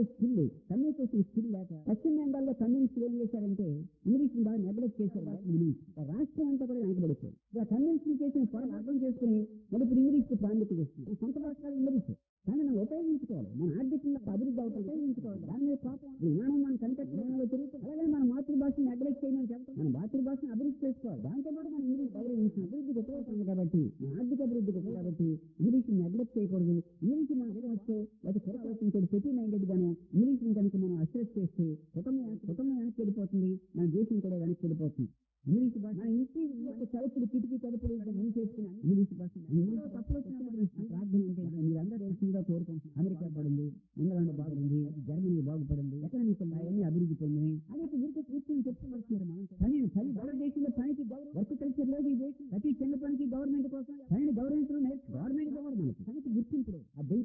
Speaker 2: ఏంటి కమ్యూనికేషన్ స్కిల్ లేక పశ్చిమ బెంగాల్లో కమ్యూనిస్టులు ఏం చేశారంటే ఇంగ్లీష్ బాగా నెగ్లెక్ట్ చేశారు రాష్ట్రం అంతా కూడా వెనకబడిపోయింది ఇలా కమ్యూనికేషన్ పొరలు అర్థం చేసుకుని మరి ఇప్పుడు ఇంగ్లీష్ ప్రాముఖ్యత ఇస్తుంది సొంత రాష్ట్రాలు ఇంగ్లీష్ కానీ మనం ఉపయోగించుకోవాలి మన ఆర్థికంగా అభివృద్ధి అవుతుంది ఉపయోగించుకోవాలి దాని మీద పాపం విమానం మనం కనిపెట్టడంలో తిరుగుతుంది అలాగే మన మాతృభాషను నెగ్లెక్ట్ చేయమని చెప్తాం మన మాతృభాషను అభివృద్ధి చేసుకోవాలి దాంతో పాటు మనం ఇంగ్లీష్ గౌరవించి అభివృద్ధికి ఉపయోగపడుతుంది కాబట్టి మన ఆర్థిక అభివృద్ధికి ఉపయోగపడుతుంది కాబట్టి ఇంగ్లీష్ నెగ్లెక్ట్ చేయకూడదు ఇంగ్లీష్ మన దగ్గర వస్తే అది కొరకు ఆలోచించేది సెటిల్ మైండెడ్ గాను ఇంగ్లీష్ కనుక మనం అసెస్ చేస్తే కుటుంబం కుటుంబం వెనక్కి వెళ్ళిపోతుంది మన దేశం కూడా వెనక్కి వెళ్ళిపోతుంది ఇంగ్లీష్ భాష మన ఇంటి యొక్క తలుపులు కిటికీ తలుపులు ఇక్కడ నేను చేసుకున్నాను ఇంగ్లీష్ భాష ఇంగ్లీష్ తప్పులు వచ్చినప్పుడు నా ప్రార్థన ఏంటంటే మీరందరూ దేశంగా కోరుకుంటున్నారు అమెరికా పడింది ఇంగ్లాండ్ బాగుంది జర్మనీ బాగుపడింది ఎకనామిక్ అవన్నీ అభివృద్ధి పొందినాయి అదే మీరు కూర్చొని చెప్తున్నారు మనం పని పని భారతదేశంలో పనికి గౌరవం వర్క్ కల్చర్ లేదు ఈ దేశం ప్రతి చిన్న పనికి గవర్నమెంట్ కోసం పనిని గౌరవించడం నేర్చు గవర్నమెంట్ గవర్నమెంట్ పనికి గుర్తింపుడు ఆ బయట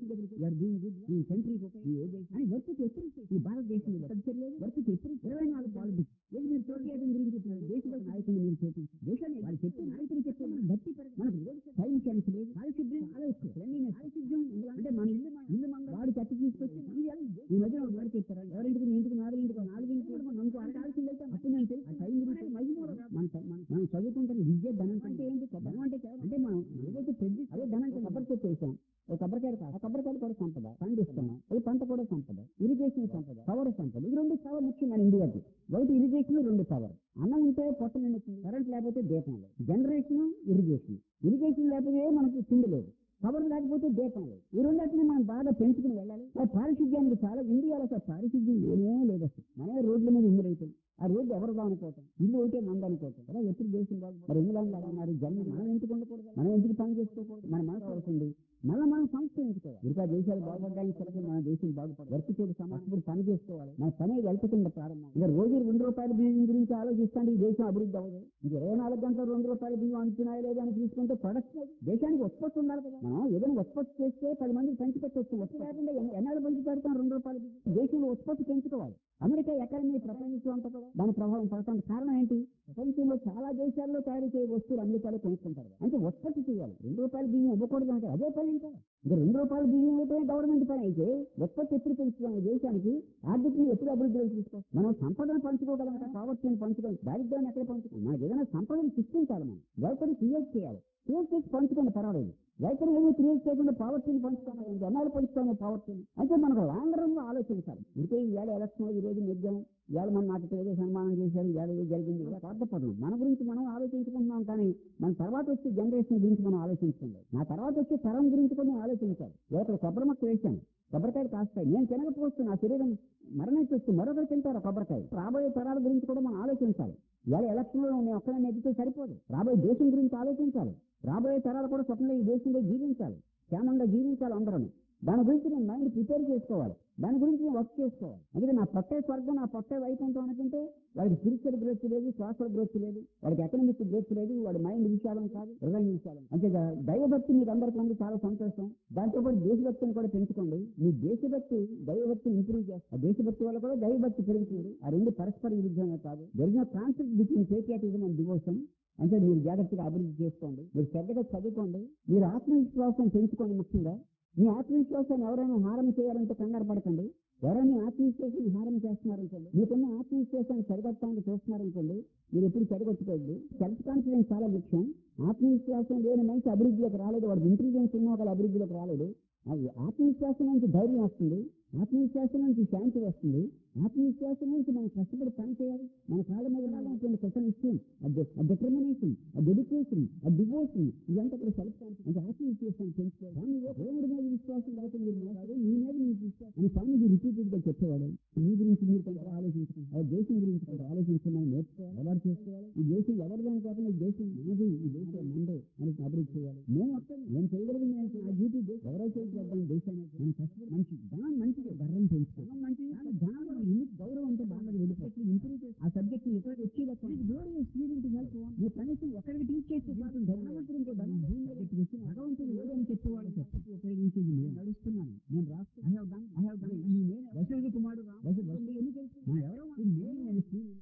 Speaker 2: ఈ కంట్రీ అని వర్క్ ఎప్పుడు ఈ భారతదేశంలో కల్చర్ లేదు వర్క్ ఎప్పుడు ఇరవై నాలుగు పాలిటిక్స్ ఏది మీరు చోట్ల గురించి చెప్తున్నారు దేశ నాయకులు మీరు చూపించి దేశాన్ని వాళ్ళు చెప్పి నాయకులు చెప్తే మనం గట్టి మనకు టైం ఛాన్స్ లేదు పారిశుద్ధ్యం చాలా ఎక్కువ పారిశుద్ధ్యం అంటే మన ఇల్లు మన ఇల్లు మన వాడు చెత్త తీసుకొచ్చి మనం చేయాలి. ఈ మధ్య ఒక మాట చెప్పారు ఎవరింటికి మీ ఇంటికి నాలుగింటికి నాలుగింటికి కూడా మనం మనకు అడగాల్సింది అయితే అప్పుడు నేను తెలుసు ఆ టైం గురించి మహిమ కూడా మన మన- మనం చదువుకుంటాం విద్య ధనం అంటే ఏంటి ధనం అంటే కేవలం- అంటే మనం ఏదైతే పెద్ద అదే ధనం కొబ్బరి చెట్టు వేసాం ఒక కొబ్బరికాయ కాదు ఆ కొబ్బరికాయలు కూడా సంపద పండిస్తున్నాం అది పంట కూడా సంపద ఇరిగేషన్ సంపద పవర్ సంపద ఇది రెండు చాలా ముఖ్యం మన ఇండియాకి ఒకటి ఇరిగేషన్ రెండు పవర్ అన్నం ఉంటే పొట్ట నిండుతుంది కరెంట్ లేకపోతే దీపం లేదు జనరేషన్ ఇరిగేషన్ ఇరిగేషన్ లేకపోతే మనకు తిండి లేదు పవర్ లేకపోతే దీపం లేదు ఈ రెండింటిని మనం బాగా పెంచుకుని వెళ్ళాలి ఆ పారిశుద్ధ్యానికి చాలా ఇండియాలో అసలు పారిశుద్ధ్యం ఏమీ లేదు అసలు మనమే రోడ్ల మీద ఇల్లు అయిపోయింది ఆ రోడ్డు ఎవరు అనుకోవటం ఇల్లు ఒకటే మంది అనుకోవటం అలా ఎప్పుడు దేశం బాగు మరి ఇంగ్లాండ్ లాగా మరి జర్మనీ మనం ఎందుకు ఉండకూడదు మనం ఎందుకు పని చేసుకోకూడదు మన మనసు అవుతుంది మళ్ళీ మనం సంస్కరించుకోవాలి మిగతా దేశాలు బాగుపడడానికి సరికి మన దేశం బాగుపడదు వర్క్ చోటు సమాజం పని చేసుకోవాలి మన పని వెళ్తున్న ప్రారంభం ఇక రోజు రెండు రూపాయల బియ్యం గురించి ఆలోచిస్తాంటే ఈ దేశం అభివృద్ధి అవ్వదు ఇది ఇరవై నాలుగు గంటలు రెండు రూపాయల బియ్యం అంటున్నాయో లేదో అని తీసుకుంటే ప్రొడక్ట్ దేశానికి ఉత్పత్తి ఉండాలి కదా మనం ఏదైనా ఉత్పత్తి చేస్తే పది మందికి పంచి పెట్టవచ్చు ఉత్పత్తి లేకుండా ఎన్ని- ఎన్నాళ్ళు పంచి పెడతాం రెండు రూపాయల బియ్యం దేశంలో ఉత్పత్తి పెంచుకోవాలి అమెరికా ఎకానమీ ప్రపంచం అంతా కూడా దాని ప్రభావం పడటానికి కారణం ఏంటి ప్రపంచంలో చాలా దేశాల్లో తయారు చేయ వస్తువులు అమెరికాలో కొనుక్కుంటారు అంటే ఉత్పత్తి చేయాలి రెండు రూపాయల బియ్యం ఇవ్వకూడదు అంటే అదే పని ఇంకా ఇంకా రెండు రూపాయల బియ్యం ఇవ్వటమే గవర్నమెంట్ పని అయితే ఉత్పత్తి ఎప్పుడు పెంచుతాం ఈ దేశానికి ఆర్థికంగా ఎప్పుడు అభివృద్ధి తీసుకోవాలి మనం సంపదను పంచుకోగలం పావర్టీని పంచుకోవాలి దారిద్ర్యాన్ని ఎక్కడ పంచుకోవాలి మనకి ఏదైనా సంపదను సృష్టించాలి మనం వెల్కమ్ క్రియేట్ చేయాలి క్రియేట్ చేసి పంచుకోండి పర్వాలేదు రైతులు ఏమీ క్రియేట్ చేయకుండా పావర్టీని పంచుకోవాలి ఎన్నాళ్ళు పంచుకోవాలి పావర్టీని అంటే మనకు లాంగ్ రన్ లో ఆలోచించాలి ఇంకే ఈవేళ ఎలక్షన్ ఈ రోజు నిర్జం ఇవాళ మన నాకు ఏదో సన్మానం చేశారు ఇవాళ ఏదో జరిగింది ఇలా బాధపడడం మన గురించి మనం ఆలోచించుకుంటున్నాం కానీ మన తర్వాత వచ్చే జనరేషన్ గురించి మనం ఆలోచించుకోలేదు నా తర్వాత వచ్చే తరం గురించి కూడా నేను ఆలోచించాలి ఇక్కడ కొబ్బరి మొక్క వేశాను కొబ్బరికాయలు కాస్తాయి నేను తినకపోవచ్చు నా శరీరం మరణించవచ్చు మరొకరు తింటారు కొబ్బరికాయ రాబోయే తరాల గురించి కూడా మనం ఆలోచించాలి ఇవాళ ఎలక్షన్ లో నేను ఒక్కనే నెగ్గితే సరిపోదు రాబోయే దేశం గురించి ఆలోచించాలి రాబోయే తరాలు కూడా స్వప్నంలో ఈ దేశంలో జీవించాలి క్షేమంగా జీవించాలి అందరం దాని గురించి నేను మైండ్ ప్రిపేర్ చేసుకోవాలి దాని గురించి నేను వర్క్ చేసుకోవాలి అందుకే నా పట్టే స్వర్గం నా పట్టే వైకుంఠం అనుకుంటే వాడికి స్పిరిచువల్ గ్రోత్ లేదు సోషల్ గ్రోత్ లేదు వాడికి ఎకనామిక్ గ్రోత్ లేదు వాడి మైండ్ విశాలం కాదు హృదయం విశాలం అంటే దైవభక్తి మీకు అందరికీ ఉంది చాలా సంతోషం దాంతో పాటు దేశభక్తిని కూడా పెంచుకోండి మీ దేశభక్తి దైవభక్తిని ఇంప్రూవ్ చేస్తారు ఆ దేశభక్తి వల్ల కూడా దైవభక్తి పెరుగుతుంది ఆ రెండు పరస్పర విరుద్ధమే కాదు జరిగిన conflict between patriotism and devotion అంటే మీరు జాగ్రత్తగా అభివృద్ధి చేసుకోండి మీరు శ్రద్ధగా చదువుకోండి మీరు ఆత్మవిశ్వాసం పెంచుకోండి ముఖ్యంగా మీ ఆత్మవిశ్వాసాన్ని ఎవరైనా హారం చేయాలంటే కంగారు పడకండి ఎవరైనా మీ ఆత్మవిశ్వాసాన్ని హారం చేస్తున్నారనుకోండి మీకున్న ఆత్మవిశ్వాసాన్ని సరిగొట్టడానికి చూస్తున్నారనుకోండి మీరు ఎప్పుడు సరిగొట్టుకోవద్దు సెల్ఫ్ కాన్ఫిడెన్స్ చాలా ముఖ్యం ఆత్మవిశ్వాసం లేని మనిషి అభివృద్ధిలోకి రాలేదు వాడు ఇంటెలిజెన్స్ ఉన్న వాళ్ళు అభివృద్ధిలోకి రాలేదు అది ఆత్మవిశ్వాసం నుంచి ధైర్యం వస్తుంది ఆత్మవిశ్వాసం నుంచి శాంతి వస్తుంది ఆత్మవిశ్వాసం నుంచి మనం కష్టపడి పని చేయాలి మన కాళ్ళ మీద ఉన్నటువంటి కృతనిశ్చయం ఆ డిటర్మినేషన్ ఆ డెడికేషన్ ఆ డివోషన్ ఇదంతా కూడా సెల్ఫ్ కాన్ఫిడెన్స్ అంటే ఆత్మవిశ్వాసం పెంచుకోవాలి స్వామి దేవుడి మీద విశ్వాసం లేకపోతే మీరు కాదు మీ మీద మీకు విశ్వాసం అని స్వామిజీ రిపీటెడ్ గా చెప్పేవాడు మీ గురించి మీరు కొంత ఆలోచించుకోండి ఆ దేశం గురించి కొంత ఆలోచించుకుని నేర్చుకోవాలి అలవాటు చేసుకోవాలి ఈ దేశం ఎవరిదని కాకుండా ఈ దేశం మనది ఈ దేశం మందే మనకి అభివృద్ధి చేయాలి మేము అక్కడ నేను చేయగలిగింది నేను నా డ్యూటీ ఎవరో చేద్దాం దేశాన్ని మనం కష్టపడి మంచి ధనం మంచిది గర్వం పెంచుకోవాలి ధనం మంచిది కానీ ధనం ఎందుకు గౌరవం అంటే బాగా వెళ్ళిపోయి ఇంప్రూవ్ చేసి ఆ సబ్జెక్ట్ ఇక్కడ వచ్చేదాకా స్టూడెంట్ హెల్ప్ నువ్వు కనీసం ఒకరికి టీచ్ చేస్తే ధనవంతుడు ఇంకో ధనం భగవంతుడు లేదని చెప్పేవాడు చెప్పి ఉపయోగించేది నేను నడుస్తున్నాను నేను రాస్తున్నాను I have done I have done ఈ నేను వసూలు కుమారుడు రా వసూలు ఎన్ని తెలుసు నా ఎవరో నేను నేను student.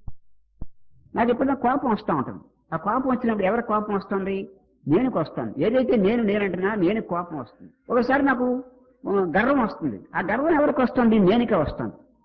Speaker 1: నాకు ఎప్పుడైనా కోపం వస్తూ ఉంటుంది ఆ కోపం వచ్చినప్పుడు ఎవరి కోపం వస్తుంది నేనుకు వస్తాను ఏదైతే నేను నేనంటున్నా నేను కోపం వస్తుంది ఒకసారి నాకు ఆ, గర్వం వస్తుంది ఆ గర్వం ఎవరికి వస్తుంది నేనుకే వస్తుంది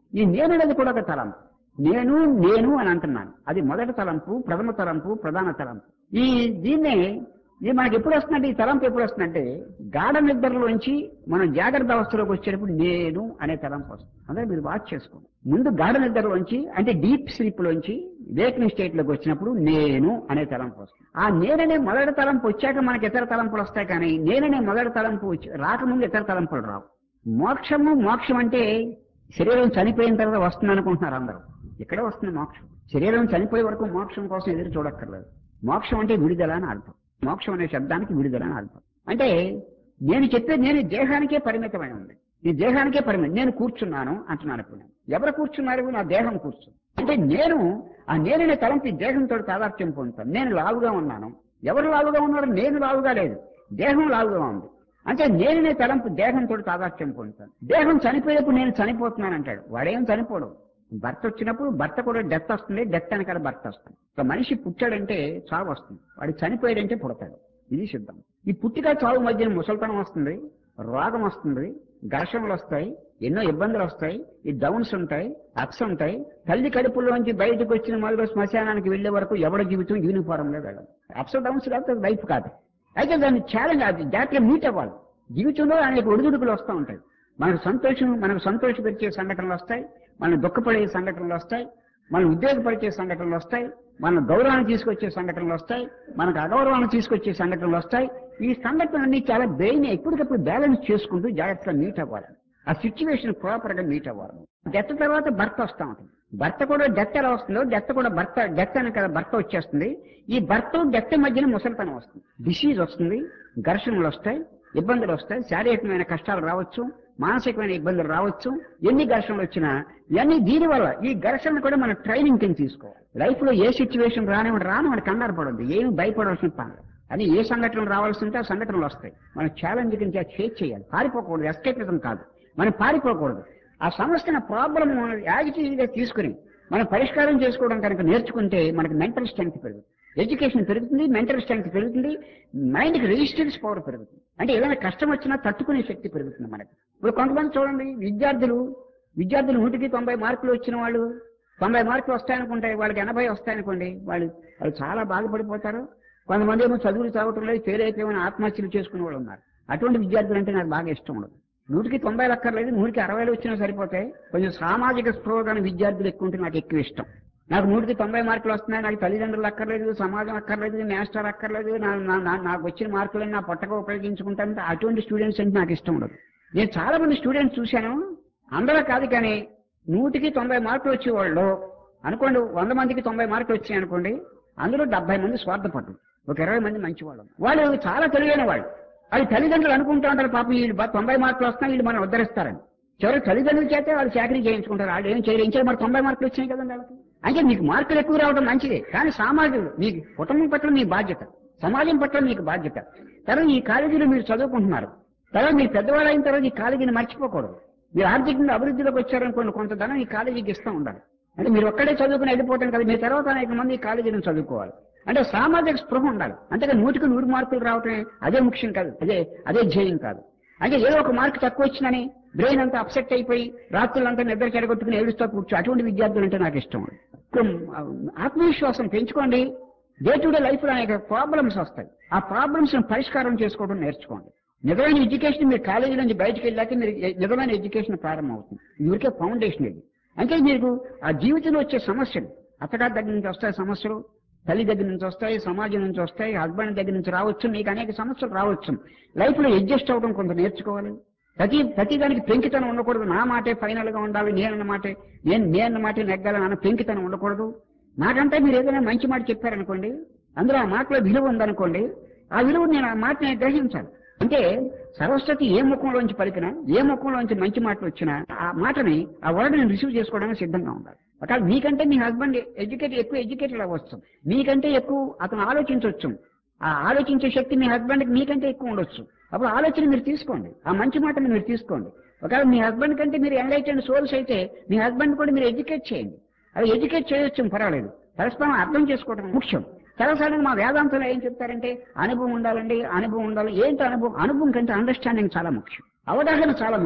Speaker 1: ఈ నేను అనేది కూడా ఒక తలంపు నేను నేను అని అంటున్నాను అది మొదటి తలంపు ప్రథమ తలంపు ప్రధాన తలంపు ఈ దీన్నే ఇది మనకి ఎప్పుడు వస్తుందంటే ఈ తలంపు ఎప్పుడు వస్తుందంటే గాఢ నిద్రలోంచి మనం జాగ్రత్త అవస్థలోకి వచ్చేటప్పుడు నేను అనే తలంపు వస్తుంది అదే మీరు వాచ్ చేసుకోండి ముందు గాఢ నిద్రలోంచి అంటే డీప్ స్లీప్ లోంచి వేకింగ్ స్టేట్ లోకి వచ్చినప్పుడు నేను అనే తలంపు వస్తుంది ఆ నేననే మొదటి తలంపు వచ్చాక మనకి ఇతర తలంపులు వస్తాయి కానీ నేననే మొదటి తలంపు వచ్చి రాకముందు ఇతర తలంపులు రావు మోక్షము మోక్షం అంటే శరీరం చనిపోయిన తర్వాత వస్తుంది అనుకుంటున్నారు అందరూ ఇక్కడే వస్తుంది మోక్షం శరీరం చనిపోయే వరకు మోక్షం కోసం ఎదురు చూడక్కర్లేదు మోక్షం అంటే విడుదల అని అర్థం మోక్షం అనే శబ్దానికి విడుదల అని అర్థం అంటే నేను చెప్పేది నేను ఈ దేహానికే పరిమితమై ఉంది ఈ దేహానికే పరిమితం నేను కూర్చున్నాను అంటున్నాను ఇప్పుడు నేను. ఎవరు కూర్చున్నారు నా దేహం కూర్చుంది అంటే నేను ఆ నేననే తలంపు ఈ దేహంతో తాదాత్యం పొందుతాను నేను లావుగా ఉన్నాను ఎవరు లావుగా ఉన్నారు నేను లావుగా లేదు దేహం లావుగా ఉంది అంటే నేననే తలంపు దేహంతో తాదాత్యం పొందుతాను దేహం చనిపోయేటప్పుడు నేను చనిపోతున్నాను అంటాడు వాడేం చనిపోడు భర్త వచ్చినప్పుడు భర్త కూడా డెత్ వస్తుంది డెత్ వెనకాల భర్త వస్తుంది ఒక మనిషి పుట్టాడంటే చావు వస్తుంది వాడు చనిపోయాడంటే పుడతాడు ఇది సిద్ధం ఈ పుట్టిక చావు మధ్యన ముసల్తనం వస్తుంది రోగం వస్తుంది ఘర్షణలు వస్తాయి ఎన్నో ఇబ్బందులు వస్తాయి ఈ డౌన్స్ ఉంటాయి అప్స్ ఉంటాయి తల్లి కడుపులోంచి బయటకు వచ్చిన మొదలు శ్మశానానికి వెళ్లే వరకు ఎవరి జీవితం యూనిఫారం లో వెళ్ళదు అప్స్ డౌన్స్ లేకపోతే లైఫ్ కాదు అయితే దాన్ని ఛాలెంజ్ అది జాతీయ మీట్ అవ్వాలి జీవితంలో అనేక ఒడిదుడుకులు వస్తూ ఉంటాయి మనకు సంతోషం మనకు సంతోషపరిచే సంఘటనలు వస్తాయి మనం దుఃఖపడే సంఘటనలు వస్తాయి మనం ఉద్యోగపరిచే సంఘటనలు వస్తాయి మన గౌరవాన్ని తీసుకొచ్చే సంఘటనలు వస్తాయి మనకు అగౌరవాన్ని తీసుకొచ్చే సంఘటనలు వస్తాయి ఈ సంఘటనలన్నీ చాలా బ్రెయిన్ ఎప్పటికప్పుడు బ్యాలెన్స్ చేసుకుంటూ జాగ్రత్తగా మీట్ అవ్వాలి ఆ సిచ్యువేషన్ ప్రాపర్ గా మీట్ అవ్వాలి డెత్ తర్వాత భర్త వస్తా ఉంటుంది భర్త కూడా డెత్ ఎలా వస్తుందో డెత్ కూడా భర్త డెత్ అని కదా భర్త వచ్చేస్తుంది ఈ భర్త డెత్ మధ్యన ముసలితనం వస్తుంది డిసీజ్ వస్తుంది ఘర్షణలు వస్తాయి ఇబ్బందులు వస్తాయి శారీరకమైన కష్టాలు రావచ్చు మానసికమైన ఇబ్బందులు రావచ్చు ఎన్ని ఘర్షణలు వచ్చినా ఇవన్నీ దీని వల్ల ఈ ఘర్షణ కూడా మన ట్రైనింగ్ కింద తీసుకోవాలి లైఫ్ లో ఏ సిచ్యువేషన్ రానివ్వండి రానివ్వండి కంగారు పడద్దు ఏమి భయపడవలసిన పని లేదు. అది ఏ సంఘటనలు రావాల్సి ఉంటే ఆ సంఘటనలు వస్తాయి మన ఛాలెంజ్ కింద ఫేస్ చేయాలి పారిపోకూడదు ఎస్కేపిజం కాదు మనం పారిపోకూడదు ఆ సమస్యన ప్రాబ్లం యాజిటీగా తీసుకుని మనం పరిష్కారం చేసుకోవడం కనుక నేర్చుకుంటే మనకి మెంటల్ స్ట్రెంగ్త్ పెరుగుతుంది ఎడ్యుకేషన్ పెరుగుతుంది మెంటల్ స్ట్రెంగ్త్ పెరుగుతుంది మైండ్కి రెసిస్టెన్స్ పవర్ పెరుగుతుంది అంటే ఏదైనా కష్టం వచ్చినా తట్టుకునే శక్తి పెరుగుతుంది మనకి ఇప్పుడు కొంతమంది చూడండి విద్యార్థులు విద్యార్థులు నూటికి తొంభై మార్కులు వచ్చిన వాళ్ళు తొంభై మార్కులు వస్తాయనుకుంటే వాళ్ళకి ఎనభై వస్తాయనుకోండి వాళ్ళు వాళ్ళు చాలా బాధపడిపోతారు కొంతమంది ఏమో చదువులు చదవటం లేదు ఫెయిల్ అయిపోయిన ఆత్మహత్యలు చేసుకునే వాళ్ళు ఉన్నారు అటువంటి విద్యార్థులు అంటే నాకు బాగా ఇష్టం ఉండదు నూటికి తొంభై లక్కర్లేదు నూటికి అరవైలు వచ్చినా సరిపోతాయి కొంచెం సామాజిక స్పృహ కానీ విద్యార్థులు ఎక్కువ ఉంటే నాకు ఎక్కువ ఇష్టం నాకు నూటికి తొంభై మార్కులు వస్తున్నాయి నాకు తల్లిదండ్రులు అక్కర్లేదు సమాజం అక్కర్లేదు మాస్టర్ అక్కర్లేదు నా- నా- నా- నాకు వచ్చిన మార్కులను నా పొట్టగా ఉపయోగించుకుంటానంటే అటువంటి స్టూడెంట్స్ అంటే నాకు ఇష్టం ఉండదు నేను చాలా మంది స్టూడెంట్స్ చూశాను అందరూ కాదు కానీ నూటికి తొంభై మార్కులు వచ్చేవాళ్ళు అనుకోండి వంద మందికి తొంభై మార్కులు వచ్చాయి అనుకోండి అందులో డెబ్బై మంది స్వార్థపడ్డు ఒక ఇరవై మంది మంచివాళ్ళు వాళ్ళు చాలా తెలివైన వాళ్ళు అది తల్లిదండ్రులు అనుకుంటూ ఉంటారు పాపం వీళ్ళు బా- తొంభై మార్కులు వస్తున్నాయి వీళ్ళు మనం ఉద్ధరిస్తారని చివరికి తల్లిదండ్రుల చేతే వాళ్ళు చాకరీ చేయించుకుంటారు వాళ్ళు ఏం చేయలేదు మరి తొంభై మార్కులు వచ్చినాయి కదండి వాళ్ళకి అంటే మీకు మార్కులు ఎక్కువ రావడం మంచిదే కానీ సామాజిక మీకు కుటుంబం పట్ల మీ బాధ్యత సమాజం పట్ల మీకు బాధ్యత తర్వాత ఈ కాలేజీలో మీరు చదువుకుంటున్నారు తర్వాత మీరు పెద్దవాళ్ళు అయిన తర్వాత ఈ కాలేజీని మర్చిపోకూడదు మీరు ఆర్థికంగా అభివృద్ధిలోకి వచ్చారనుకోండి కొంత ధనం ఈ కాలేజీకి ఇస్తూ ఉండాలి అంటే మీరు ఒక్కడే చదువుకుని వెళ్ళిపోవటం కదా మీ తర్వాత అనేక మంది ఈ కాలేజీని చదువుకోవాలి అంటే సామాజిక స్పృహ ఉండాలి అంతేకాని నూటికి నూరు మార్కులు రావటమే అదే ముఖ్యం కాదు అదే అదే ధ్యేయం కాదు అంటే ఏదో ఒక మార్క్ తక్కువ వచ్చిందని బ్రెయిన్ అంతా అప్సెట్ అయిపోయి రాత్రులంతా నిద్ర చెడగొట్టుకుని ఏడుస్తూ కూర్చో అటువంటి విద్యార్థులు అంటే నాకు ఇష్టం ఇప్పుడు ఆత్మవిశ్వాసం పెంచుకోండి డే టు డే లైఫ్ లో అనేక ప్రాబ్లమ్స్ వస్తాయి ఆ ప్రాబ్లమ్స్ పరిష్కారం చేసుకోవడం నేర్చుకోండి నిజమైన ఎడ్యుకేషన్ మీరు కాలేజీ నుంచి బయటకు వెళ్ళాక మీరు ఎ- నిజమైన ఎడ్యుకేషన్ ప్రారంభం అవుతుంది ఇది ఊరికే ఫౌండేషన్ ఇది అంటే మీకు ఆ జీవితంలో వచ్చే సమస్యలు అత్తగారి దగ్గర నుంచి వస్తాయి సమస్యలు తల్లి దగ్గర నుంచి వస్తాయి సమాజం నుంచి వస్తాయి హస్బెండ్ దగ్గర నుంచి రావచ్చు మీకు అనేక సమస్యలు రావచ్చు లైఫ్ లో అడ్జస్ట్ అవ్వడం కొంత నేర్చుకోవాలి ప్రతి ప్రతి దానికి పెంకితనం ఉండకూడదు నా మాటే ఫైనల్ గా ఉండాలి నేనన్న మాటే నేను నేనన్న మాటే నెగ్గాలని అన్న పెంకితనం ఉండకూడదు నాకంటే మీరు ఏదైనా మంచి మాట చెప్పారనుకోండి అందులో ఆ మాటలో విలువ ఉందనుకోండి ఆ విలువ నేను ఆ మాటని గ్రహించాలి అంటే సరస్వతి ఏ ముఖంలోంచి పలికినా ఏ ముఖంలోంచి మంచి మాటలు వచ్చినా ఆ మాటని ఆ వర్డ్ ని రిసీవ్ చేసుకోవడానికి సిద్ధంగా ఉండాలి ఒకవేళ మీకంటే మీ హస్బెండ్ ఎడ్యుకేట్ ఎక్కువ ఎడ్యుకేటెడ్ అవ్వచ్చు మీకంటే ఎక్కువ అతను ఆలోచించవచ్చు ఆ ఆలోచించే శక్తి మీ హస్బెండ్ కి మీకంటే ఎక్కువ ఉండొచ్చు అప్పుడు ఆలోచన మీరు తీసుకోండి ఆ మంచి మాటని మీరు తీసుకోండి ఒకవేళ మీ హస్బెండ్ కంటే మీరు ఎంలైటెండ్ సోల్స్ అయితే మీ హస్బెండ్ కూడా మీరు ఎడ్యుకేట్ చేయండి అది ఎడ్యుకేట్ చేయొచ్చు పర్వాలేదు పరస్పరం అర్థం చేసుకోవడం ముఖ్యం సరసంగా మా వేదాంతంలో ఏం చెప్తారంటే అనుభవం ఉండాలండి అనుభవం ఉండాలి ఏంటి అనుభవం అనుభవం కంటే అండర్స్టాండింగ్ చాలా ముఖ్యం అవగాహన చాలా ముఖ్యం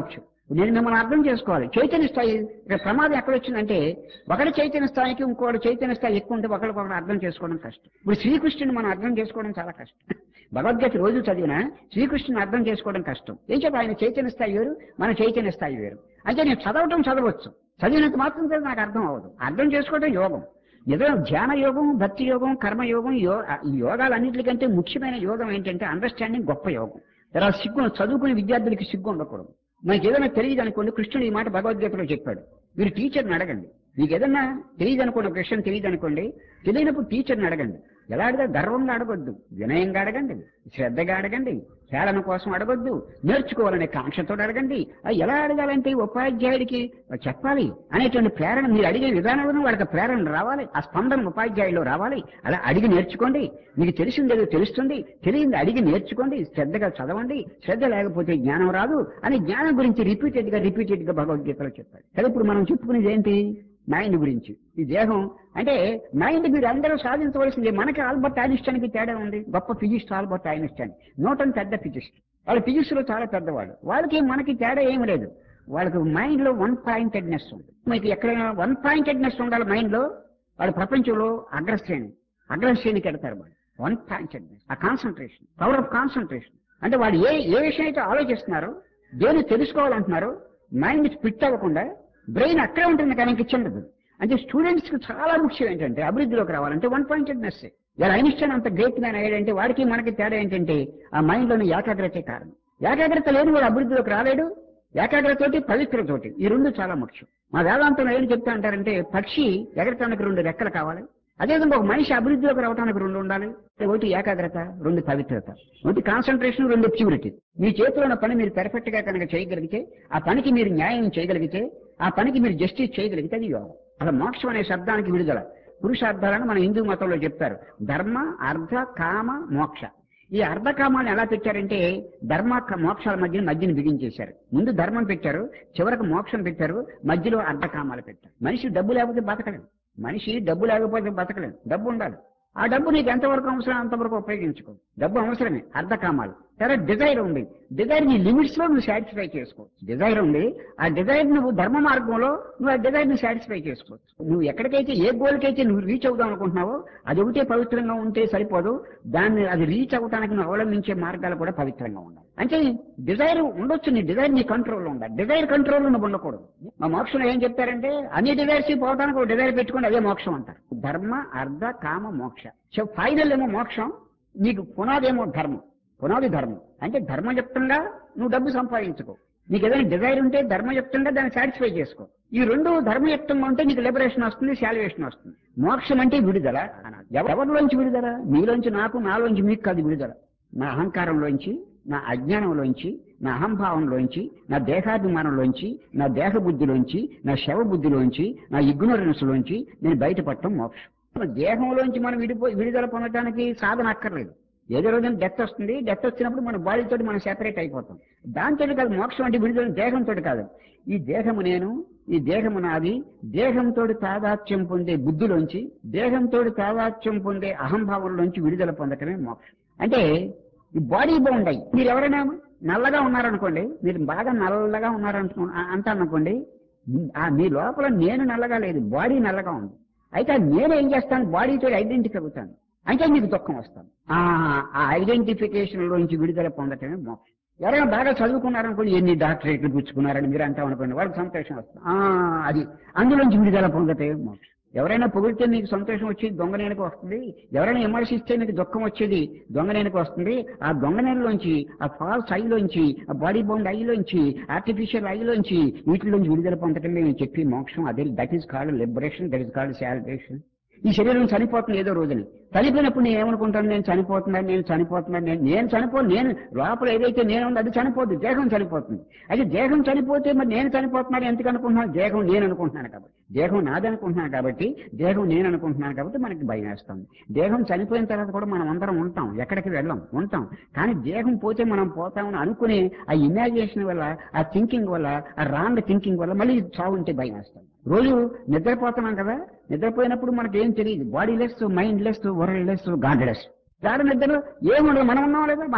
Speaker 1: నేను మిమ్మల్ని అర్థం చేసుకోవాలి చైతన్య స్థాయి ఇక్కడ ప్రమాదం ఎక్కడ వచ్చిందంటే ఒకటి చైతన్య స్థాయికి ఇంకోటి చైతన్య స్థాయి ఎక్కువ ఉంటే ఒకరికొకరు అర్థం చేసుకోవడం కష్టం ఇప్పుడు శ్రీకృష్ణుని మనం అర్థం చేసుకోవడం చాలా కష్టం భగవద్గీత రోజు చదివినా శ్రీకృష్ణుని అర్థం చేసుకోవడం కష్టం ఏం చెప్పి ఆయన చైతన్య స్థాయి వేరు మన చైతన్య స్థాయి వేరు అంటే నేను చదవటం చదవచ్చు చదివినంత మాత్రం చేత నాకు అర్థం అవ్వదు అర్థం చేసుకోవడం యోగం ఏదో ధ్యాన యోగం భక్తి యోగం కర్మయోగం యో ఈ యోగాలన్నింటికంటే ముఖ్యమైన యోగం ఏంటంటే అండర్స్టాండింగ్ గొప్ప యోగం తర్వాత సిగ్గు చదువుకునే విద్యార్థులకి సిగ్గు ఉండకూడదు మనకి ఏదైనా తెలియదు అనుకోండి కృష్ణుడు ఈ మాట భగవద్గీతలో చెప్పాడు మీరు టీచర్ని అడగండి మీకు ఏదన్నా తెలియదు అనుకోండి ఒక విషయం తెలియదు అనుకోండి తెలియనప్పుడు టీచర్ని అడగండి ఎలా అడగా గర్వంగా అడగొద్దు వినయంగా అడగండి శ్రద్ధగా అడగండి హేళన కోసం అడగొద్దు నేర్చుకోవాలనే కాంక్షతో అడగండి అది ఎలా అడగాలంటే ఉపాధ్యాయుడికి చెప్పాలి అనేటువంటి ప్రేరణ మీరు అడిగే విధానంలో వాళ్ళకి ప్రేరణ రావాలి ఆ స్పందన ఉపాధ్యాయుల్లో రావాలి అలా అడిగి నేర్చుకోండి మీకు తెలిసిందేదో తెలుస్తుంది తెలియంది అడిగి నేర్చుకోండి శ్రద్ధగా చదవండి శ్రద్ధ లేకపోతే జ్ఞానం రాదు అని జ్ఞానం గురించి రిపీటెడ్ గా రిపీటెడ్ గా భగవద్గీతలో చెప్పాడు కదా ఇప్పుడు మనం చెప్పుకునేది ఏంటి మైండ్ గురించి ఈ దేహం అంటే మైండ్ మీరు అందరూ సాధించవలసింది మనకి ఆల్బర్ట్ ఐన్స్టైన్కి తేడా ఉంది గొప్ప ఫిజిస్ట్ ఆల్బర్ట్ ఐన్స్టైన్ న్యూటన్ పెద్ద ఫిజిస్ట్ వాళ్ళ ఫిజిక్స్ లో చాలా పెద్దవాళ్ళు వాళ్ళకి మనకి తేడా ఏమి లేదు వాళ్ళకి మైండ్ లో వన్ పాయింటెడ్నెస్ ఉంది మీకు ఎక్కడైనా వన్ పాయింటెడ్నెస్ ఉండాలి మైండ్ లో వాళ్ళ ప్రపంచంలో అగ్రశ్రేణి అగ్రశ్రేణికి ఎడతారు వాళ్ళు వన్ పాయింటెడ్నెస్ ఆ కాన్సన్ట్రేషన్ పవర్ ఆఫ్ కాన్సన్ట్రేషన్ అంటే వాళ్ళు ఏ ఏ విషయం అయితే ఆలోచిస్తున్నారో దేని తెలుసుకోవాలంటున్నారో మైండ్ స్పిట్ అవ్వకుండా బ్రెయిన్ అక్కడే ఉంటుంది కానీ ఇంక చెందదు అంటే స్టూడెంట్స్ కి చాలా ముఖ్యం ఏంటంటే అభివృద్ధిలోకి రావాలంటే వన్ పాయింటెడ్నెస్ ఇలా ఐన్స్టైన్ అంత గ్రేట్ మ్యాన్ అయ్యాడంటే వాడికి మనకి తేడా ఏంటంటే ఆ మైండ్ లోని ఏకాగ్రతే కారణం ఏకాగ్రత లేని వాడు అభివృద్ధిలోకి రాలేడు ఏకాగ్రతతోటి పవిత్రతోటి ఈ రెండు చాలా ముఖ్యం మా వేదాంతం ఏం చెప్తా అంటారంటే పక్షి ఎగరటానికి రెండు రెక్కలు కావాలి అదేవిధంగా ఒక మనిషి అభివృద్ధిలోకి రావడానికి రెండు ఉండాలి ఒకటి ఏకాగ్రత రెండు పవిత్రత ఒకటి కాన్సన్ట్రేషన్ రెండు ప్యూరిటీ మీ చేతిలో ఉన్న పని మీరు పెర్ఫెక్ట్ గా కనుక చేయగలిగితే ఆ పనికి మీరు న్యాయం చేయగలిగితే ఆ పనికి మీరు జస్టిస్ చేయగలిగితే అది యోగం అలా మోక్షం అనే శబ్దానికి విడుదల పురుషార్థాలను మన హిందూ మతంలో చెప్తారు ధర్మ అర్థ కామ మోక్ష ఈ అర్ధకామాలను ఎలా పెట్టారంటే ధర్మ క- మోక్షాల మధ్య మధ్యని బిగించేశారు ముందు ధర్మం పెట్టారు చివరకు మోక్షం పెట్టారు మధ్యలో అర్ధకామాలు పెట్టారు మనిషి డబ్బు లేకపోతే బతకలేడు మనిషి డబ్బు లేకపోతే బతకలేడు డబ్బు ఉండాలి ఆ డబ్బు నీకు ఎంతవరకు అవసరం అంతవరకు ఉపయోగించుకో డబ్బు అవసరమే అర్ధకామాలు తర్వాత డిజైర్ ఉంది డిజైర్ నీ లిమిట్స్ లో నువ్వు సాటిస్ఫై చేసుకోవచ్చు డిజైర్ ఉంది ఆ డిజైర్ నువ్వు ధర్మ మార్గంలో నువ్వు ఆ డిజైర్ ని సాటిస్ఫై చేసుకోవచ్చు నువ్వు ఎక్కడికైతే ఏ గోల్ కైతే నువ్వు రీచ్ అవుదాం అనుకుంటున్నావో అది ఒకటే పవిత్రంగా ఉంటే సరిపోదు దాన్ని అది రీచ్ అవ్వడానికి నువ్వు అవలంబించే మార్గాలు కూడా పవిత్రంగా ఉండాలి అంటే డిజైర్ ఉండొచ్చు నీ డిజైర్ నీ కంట్రోల్లో ఉండాలి డిజైర్ కంట్రోల్ నువ్వు ఉండకూడదు మా మోక్షంలో ఏం చెప్తారంటే అన్ని డిజైర్స్ పోవడానికి ఒక డిజైర్ పెట్టుకుని అదే మోక్షం అంటారు ధర్మ అర్ధ కామ మోక్ష ఫైనల్ ఏమో మోక్షం నీకు పునాదేమో ధర్మం పునాది ధర్మం అంటే ధర్మయుక్తంగా నువ్వు డబ్బు సంపాదించుకో నీకు ఏదైనా డిజైర్ ఉంటే ధర్మయుక్తంగా దాన్ని సాటిస్ఫై చేసుకో ఈ రెండు ధర్మయుక్తంగా ఉంటే నీకు లిబరేషన్ వస్తుంది శాల్వేషన్ వస్తుంది మోక్షం అంటే విడుదల అనాలి. ఎవ- ఎవరిలోంచి విడుదల నీలోంచి నాకు నాలోంచి మీకు కాదు విడుదల నా అహంకారంలోంచి నా అజ్ఞానంలోంచి నా అహంభావంలోంచి నా దేహాభిమానంలోంచి నా దేహ బుద్ధిలోంచి నా శవ బుద్ధిలోంచి నా ఇగ్నోరెన్స్ లోంచి నేను బయటపడటం మోక్షం మన దేహంలోంచి మనం విడిపో విడుదల పొందడానికి సాధన అక్కర్లేదు ఏదో రోజున డెత్ వస్తుంది డెత్ వచ్చినప్పుడు మన బాడీతో మనం సెపరేట్ అయిపోతాం దాంతో కాదు మోక్షం అంటే విడుదల దేహంతో కాదు ఈ దేహము నేను ఈ దేహము నాది దేహంతో తాదాత్యం పొందే బుద్ధిలోంచి దేహంతో తాదాత్యం పొందే అహంభావంలోంచి విడుదల పొందటమే మోక్షం అంటే ఈ బాడీ బాగుంటాయి మీరు ఎవరైనా నల్లగా ఉన్నారనుకోండి మీరు బాగా నల్లగా ఉన్నారనుకో అంటారనుకోండి ఆ మీ లోపల నేను నల్లగా లేదు బాడీ నల్లగా ఉంది అయితే ఆ నేను ఏం చేస్తాను బాడీతో ఐడెంటిఫై అవుతాను అంటే మీకు దుఃఖం వస్తాను ఆ ఆ ఐడెంటిఫికేషన్ లోంచి విడుదల పొందటమే మోక్షం ఎవరైనా బాగా చదువుకున్నారనుకోండి ఎన్ని డాక్టరేట్లు పుచ్చుకున్నారని మీరు అంటాం అనుకోండి వాళ్ళకి సంతోషం వస్తుంది ఆ అది అందులోంచి విడుదల పొందటమే మోక్షం ఎవరైనా పొగిడితే మీకు సంతోషం వచ్చేది దొంగనేనికి వస్తుంది ఎవరైనా విమర్శిస్తే మీకు దుఃఖం వచ్చేది దొంగనేనికి వస్తుంది ఆ దొంగనేలోంచి ఆ ఫాల్స్ ఐలోంచి ఆ బాడీ బౌండ్ ఐలోంచి ఆర్టిఫిషియల్ ఐలోంచి వీటిలోంచి విడుదల పొందటం మేము చెప్పి మోక్షం అదే that is called liberation that is called celebration ఈ శరీరం చనిపోతుంది ఏదో రోజుని చనిపోయినప్పుడు నేను ఏమనుకుంటాను నేను చనిపోతున్నాను నేను చనిపోతున్నాను నేను నేను చనిపో నేను లోపల ఏదైతే నేను ఉందో అది చనిపోద్ది దేహం చనిపోతుంది అయితే దేహం చనిపోతే మరి నేను చనిపోతున్నాను ఎందుకు అనుకుంటున్నాను దేహం నేను అనుకుంటున్నాను కాబట్టి దేహం నాదనుకుంటున్నాను కాబట్టి దేహం నేను అనుకుంటున్నాను కాబట్టి మనకి భయం వేస్తుంది దేహం చనిపోయిన తర్వాత కూడా మనం అందరం ఉంటాం ఎక్కడికి వెళ్ళాం ఉంటాం కానీ దేహం పోతే మనం పోతామని అనుకునే ఆ ఇమాజినేషన్ వల్ల ఆ థింకింగ్ వల్ల ఆ రాంగ్ థింకింగ్ వల్ల మళ్ళీ చావు ఉంటే భయం వేస్తుంది రోజు నిద్రపోతున్నాం కదా నిద్రపోయినప్పుడు మనకి ఏం తెలియదు body less mind less world less God less గాఢ నిద్రలో ఏముండదు మనం ఉన్నాం లేదా మనం ఉన్నాం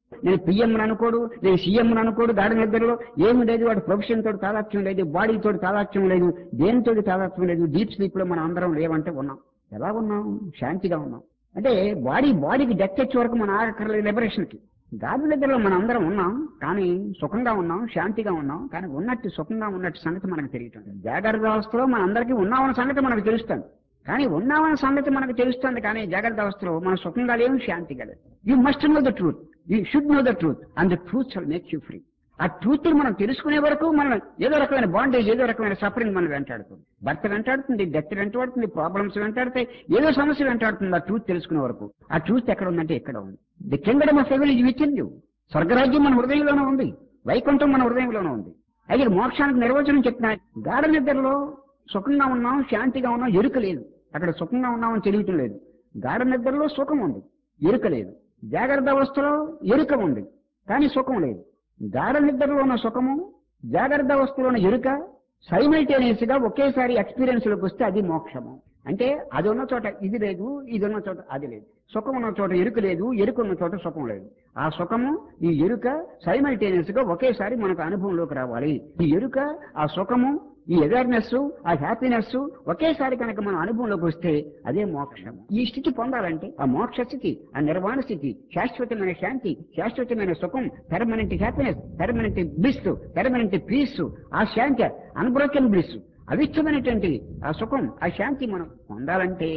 Speaker 1: నేను పిఎం అనుకోడు నేను సీఎం అనుకోడు గాఢ నిద్రలో ఏమి లేదు వాడి ప్రొఫెషన్ తోటి తాదాత్మ్యం లేదు బాడీ తోటి తాదాత్మ్యం లేదు దేనితోటి తాదాత్మ్యం లేదు డీప్ స్లీప్ లో మనం అందరం లేవంటే ఉన్నాం ఎలా ఉన్నాం శాంతిగా ఉన్నాం అంటే బాడీ బాడీకి డెత్ వచ్చే వరకు మన ఆగక్కర్లేదు లిబరేషన్ కి గాఢ నిద్రలో మనం అందరం ఉన్నాం కానీ సుఖంగా ఉన్నాం శాంతిగా ఉన్నాం కానీ ఉన్నట్టు సుఖంగా ఉన్నట్టు సంగతి మనకు తెలియటం జాగ్రత్త అవస్థలో మన అందరికీ ఉన్నామన్న సంగతి మనకు తెలుస్తుంది కానీ ఉన్నామన్న సంగతి మనకు తెలుస్తుంది కానీ జాగ్రత్త అవస్థలో మనం సుఖంగా లేవు శాంతిగా లేదు you must know the truth you should know the truth and the truth shall make you free ఆ ట్రూత్ మనం తెలుసుకునే వరకు మనం ఏదో రకమైన బాండేజ్ ఏదో రకమైన సఫరింగ్ మనం వెంటాడుతుంది భర్త వెంటాడుతుంది డెత్ వెంటాడుతుంది ప్రాబ్లమ్స్ వెంటాడతాయి ఏదో సమస్య వెంటాడుతుంది ఆ ట్రూత్ తెలుసుకునే వరకు ఆ ట్రూత్ ఎక్కడ ఉందంటే ఎక్కడ ఉంది the kingdom of heaven within you స్వర్గరాజ్యం మన హృదయంలోనే ఉంది వైకుంఠం మన హృదయంలోనే ఉంది అయితే మోక్షానికి నిర్వచనం చెప్తున్నా గాఢ నిద్రలో సుఖంగా ఉన్నాం శాంతిగా ఉన్నాం ఎరుక లేదు అక్కడ సుఖంగా ఉన్నామని తెలియటం లేదు గాఢ నిద్రలో సుఖం ఉంది ఎరుక లేదు జాగ్రత్త అవస్థలో ఎరుక ఉంది కానీ సుఖం లేదు గాఢ నిద్రలో ఉన్న సుఖము జాగ్రత్త అవస్థలో ఉన్న ఎరుక సైమల్టేనియస్ గా ఒకేసారి ఎక్స్పీరియన్స్ లోకి వస్తే అది మోక్షము అంటే అది ఉన్న చోట ఇది లేదు ఇది ఉన్న చోట అది లేదు సుఖం ఉన్న చోట ఎరుక లేదు ఎరుక ఉన్న చోట సుఖం లేదు ఆ సుఖము ఈ ఎరుక సైమల్టేనియస్ గా ఒకేసారి మనకు అనుభవంలోకి రావాలి ఈ ఎరుక ఆ సుఖము ఈ అవేర్నెస్ ఆ హ్యాపీనెస్ ఒకేసారి కనుక మన అనుభవంలోకి వస్తే అదే మోక్షం ఈ స్థితి పొందాలంటే ఆ మోక్ష స్థితి ఆ నిర్వాణ స్థితి శాశ్వతమైన శాంతి శాశ్వతమైన సుఖం permanent happiness permanent bliss permanent peace ఆ శాంతి అన్బ్రోకెన్ బ్లిస్ అవిచ్చమైనటువంటి ఆ సుఖం ఆ శాంతి మనం పొందాలంటే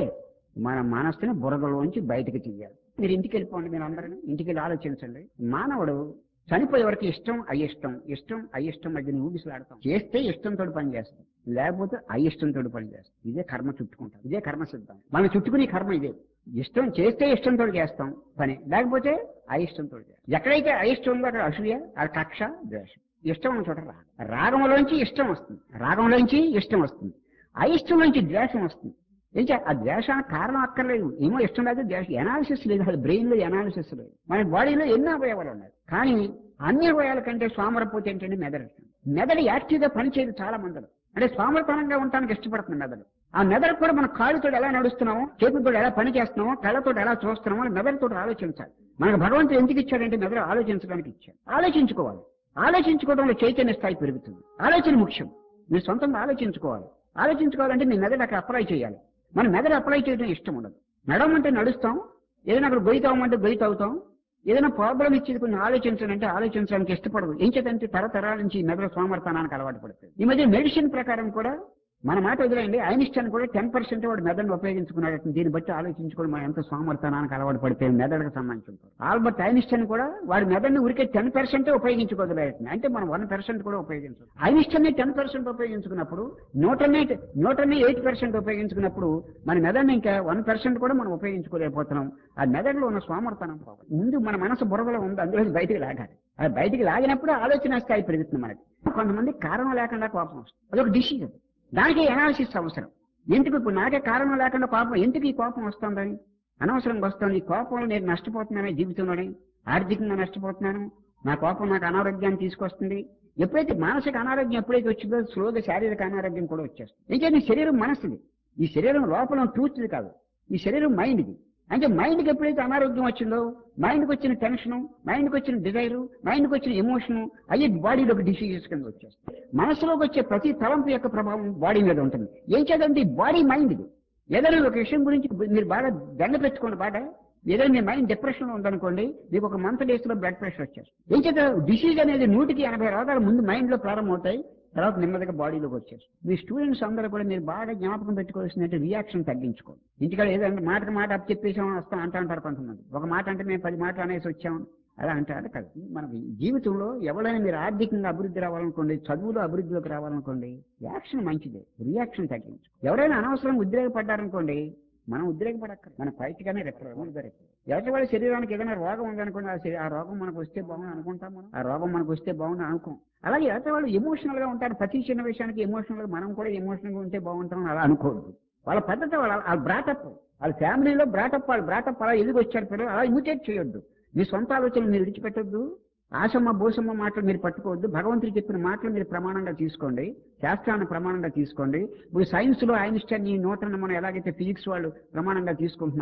Speaker 1: మన మనస్సుని బురదలోంచి బయటకు తీయాలి మీరు ఇంటికి వెళ్ళిపోండి మీరు అందరూ ఇంటికి వెళ్ళి ఆలోచించండి మానవుడు చనిపోయే వరకు ఇష్టం అయిష్టం ఇష్టం అయిష్టం మధ్య ఊగిసలాడతాం చేస్తే ఇష్టంతో పని చేస్తాం లేకపోతే అయిష్టంతో పని చేస్తాం ఇదే కర్మ చుట్టుకుంటాం ఇదే కర్మ సిద్ధం మనం చుట్టుకునే కర్మ ఇదే ఇష్టం చేస్తే ఇష్టంతో చేస్తాం పని లేకపోతే అయిష్టంతో చేస్తాం ఎక్కడైతే అయిష్టం ఉందో అక్కడ అసూయ ఆ కక్ష ద్వేషం ఇష్టం ఉన్న చోట రాగం రాగంలోంచి ఇష్టం వస్తుంది రాగంలోంచి ఇష్టం వస్తుంది అయిష్టం నుంచి ద్వేషం వస్తుంది ఏంటి ఆ ద్వేషానికి కారణం అక్కర్లేదు ఏమో ఇష్టం లేదు ద్వేషం ఎనాలిసిస్ లేదు అది బ్రెయిన్ లో ఎనాలిసిస్ లేదు మన బాడీలో ఎన్నో అవయవాలు ఉన్నాయి కానీ అన్ని అవయవాల కంటే సోమరపోతే ఏంటంటే మెదడు మెదడు యాక్టివ్ గా పనిచేయదు చాలా మందిలో అంటే సోమరతనంగా ఉండడానికి ఇష్టపడుతుంది మెదడు ఆ మెదడు కూడా మన కాళ్ళతో ఎలా నడుస్తున్నామో చేతులతో ఎలా పని చేస్తున్నామో కళ్ళతో ఎలా చూస్తున్నామో మెదడుతో ఆలోచించాలి మనకు భగవంతుడు ఎందుకు ఇచ్చాడంటే మెదడు ఆలోచించడానికి ఇచ్చాడు ఆలోచించుకోవాలి ఆలోచించుకోవడంలో చైతన్య స్థాయి పెరుగుతుంది ఆలోచన ముఖ్యం మీరు సొంతంగా ఆలోచించుకోవాలి ఆలోచించుకోవాలంటే మీ మెదడు అక్కడ అప్లై చేయాలి మన మెదడు అప్లై చేయడం ఇష్టం ఉండదు నడవమంటే నడుస్తాం ఏదైనా అక్కడ గొయ్యి తాగమంటే గొయ్యి తాగుతాం ఏదైనా ప్రాబ్లం ఇచ్చేది కొన్ని ఆలోచించాలంటే ఆలోచించడానికి ఇష్టపడదు ఏం చేతంటే తరతరాల నుంచి ఈ మెదడు సోమర్థానానికి అలవాటు పడుతుంది ఈ మధ్య మెడిసిన్ ప్రకారం కూడా మన మాట వదిలేయండి ఐనిస్టన్ కూడా టెన్ పర్సెంట్ వాడు మెదడును ఉపయోగించుకున్నాడు దీన్ని బట్టి ఆలోచించుకోవడం మనం ఎంత సోమర్థానానికి అలవాటు పడిపోయి మెదడుకు సంబంధించి ఆల్బర్ట్ ఐనిస్టన్ కూడా వాడి మెదడుని ఉరికే టెన్ పర్సెంట్ ఉపయోగించుకోవద్దు అంటే మనం వన్ పర్సెంట్ కూడా ఉపయోగించదు ఐనిస్టన్ టెన్ పర్సెంట్ ఉపయోగించుకున్నప్పుడు న్యూటన్ న్యూటన్ ఎయిట్ పర్సెంట్ ఉపయోగించుకున్నప్పుడు మన మెదడుని ఇంకా వన్ పర్సెంట్ కూడా మనం ఉపయోగించుకోలేకపోతున్నాం ఆ మెదడులో ఉన్న సోమర్థనం పోవాలి ముందు మన మనసు బుర్రలో ఉంది అందులో బయటికి లాగాలి అది బయటికి లాగినప్పుడు ఆలోచన స్థాయి పెరుగుతుంది మనకి కొంతమంది కారణం లేకుండా కోపం వస్తుంది అదొక డిసిజన్ దానికి ఎనాలిసిస్ అవసరం ఎందుకు ఇప్పుడు నాకే కారణం లేకుండా కోపం ఎందుకు ఈ కోపం వస్తుందని అనవసరంగా వస్తుంది ఈ కోపంలో నేను నష్టపోతున్నాను జీవితంలోని ఆర్థికంగా నష్టపోతున్నాను నా కోపం నాకు అనారోగ్యాన్ని తీసుకొస్తుంది ఎప్పుడైతే మానసిక అనారోగ్యం ఎప్పుడైతే వచ్చిందో స్లోగా శారీరక అనారోగ్యం కూడా వచ్చేస్తుంది ఇంకేంటి శరీరం మనసుది ఈ శరీరం లోపల ట్రూత్ది కాదు ఈ శరీరం మైండ్ది అంటే మైండ్కి ఎప్పుడైతే అనారోగ్యం వచ్చిందో మైండ్కి వచ్చిన టెన్షన్ మైండ్కి వచ్చిన డిజైరు మైండ్కి వచ్చిన ఎమోషన్ అయ్యి బాడీలోకి డిసీజెస్ కింద వచ్చేస్తాయి మనసులోకి వచ్చే ప్రతి తలంపు యొక్క ప్రభావం బాడీ మీద ఉంటుంది ఏం చేద్దంటే ఈ బాడీ మైండ్ ఇది ఏదైనా ఒక విషయం గురించి మీరు బాగా దండ పెట్టుకోండి బాగా ఏదైనా మీ మైండ్ డిప్రెషన్ లో ఉందనుకోండి మీకు ఒక మంత్ డేస్ లో బ్లడ్ ప్రెషర్ వచ్చేస్తుంది ఏం చేత డిసీజ్ అనేది నూటికి ఎనభై రోగాలు ముందు మైండ్ లో ప్రారంభమవుతాయి తర్వాత నెమ్మదిగా బాడీలోకి వచ్చేస్తుంది మీ స్టూడెంట్స్ అందరూ కూడా మీరు బాగా జ్ఞాపకం పెట్టుకోవాల్సిందంటే రియాక్షన్ తగ్గించుకోండి ఇంటికాడ ఏదైనా మాటకు మాట అప్ చెప్పేసాం వస్తాం అంటా అంటారు కొంతమంది ఒక మాట అంటే మేము పది మాటలు అనేసి వచ్చాం అలా అంటారు కాదు మనకి జీవితంలో ఎవరైనా మీరు ఆర్థికంగా అభివృద్ధి రావాలనుకోండి చదువులో అభివృద్ధిలోకి రావాలనుకోండి యాక్షన్ మంచిదే రియాక్షన్ తగ్గించు ఎవరైనా అనవసరంగా ఉద్రేకపడ్డారనుకోండి మనం ఉద్రేకపడక్కర్ మన బయటగానే రెప్పరు ఎవరి వాళ్ళ శరీరానికి ఏదైనా రోగం ఉందనుకోండి ఆ శరీ- ఆ రోగం మనకు వస్తే బాగుంది అనుకుంటాం మనం ఆ రోగం మనకు వస్తే బాగుంది అనుకోం అలాగే ఎవరి వాళ్ళు ఎమోషనల్ గా ఉంటారు ప్రతి చిన్న విషయానికి ఎమోషనల్ గా మనం కూడా ఎమోషనల్ గా ఉంటే బాగుంటాం అని అలా అనుకోవద్దు వాళ్ళ పద్ధతి వాళ్ళ వాళ్ళ బ్రాటప్ వాళ్ళ ఫ్యామిలీలో బ్రాటప్ వాళ్ళ బ్రాటప్ అలా ఎదిగి వచ్చారు పిల్లలు అలా ఇమిటేట్ చేయొద్దు మీ సొంత ఆలోచనలు మీరు విడిచిపెట్టొద్దు ఆశమ్మ బోసమ్మ మాటలు మీరు పట్టుకోవద్దు భగవంతుడు చెప్పిన మాటలు మీరు ప్రమాణంగా తీసుకోండి శాస్త్రాన్ని ప్రమాణంగా తీసుకోండి ఇప్పుడు సైన్స్ లో ఐన్స్టైన్ ఈ న్యూటన్ మనం ఎలాగైతే ఫిజిక్స్ వాళ్ళు ప్రమాణంగా తీసుకుంటున్నారో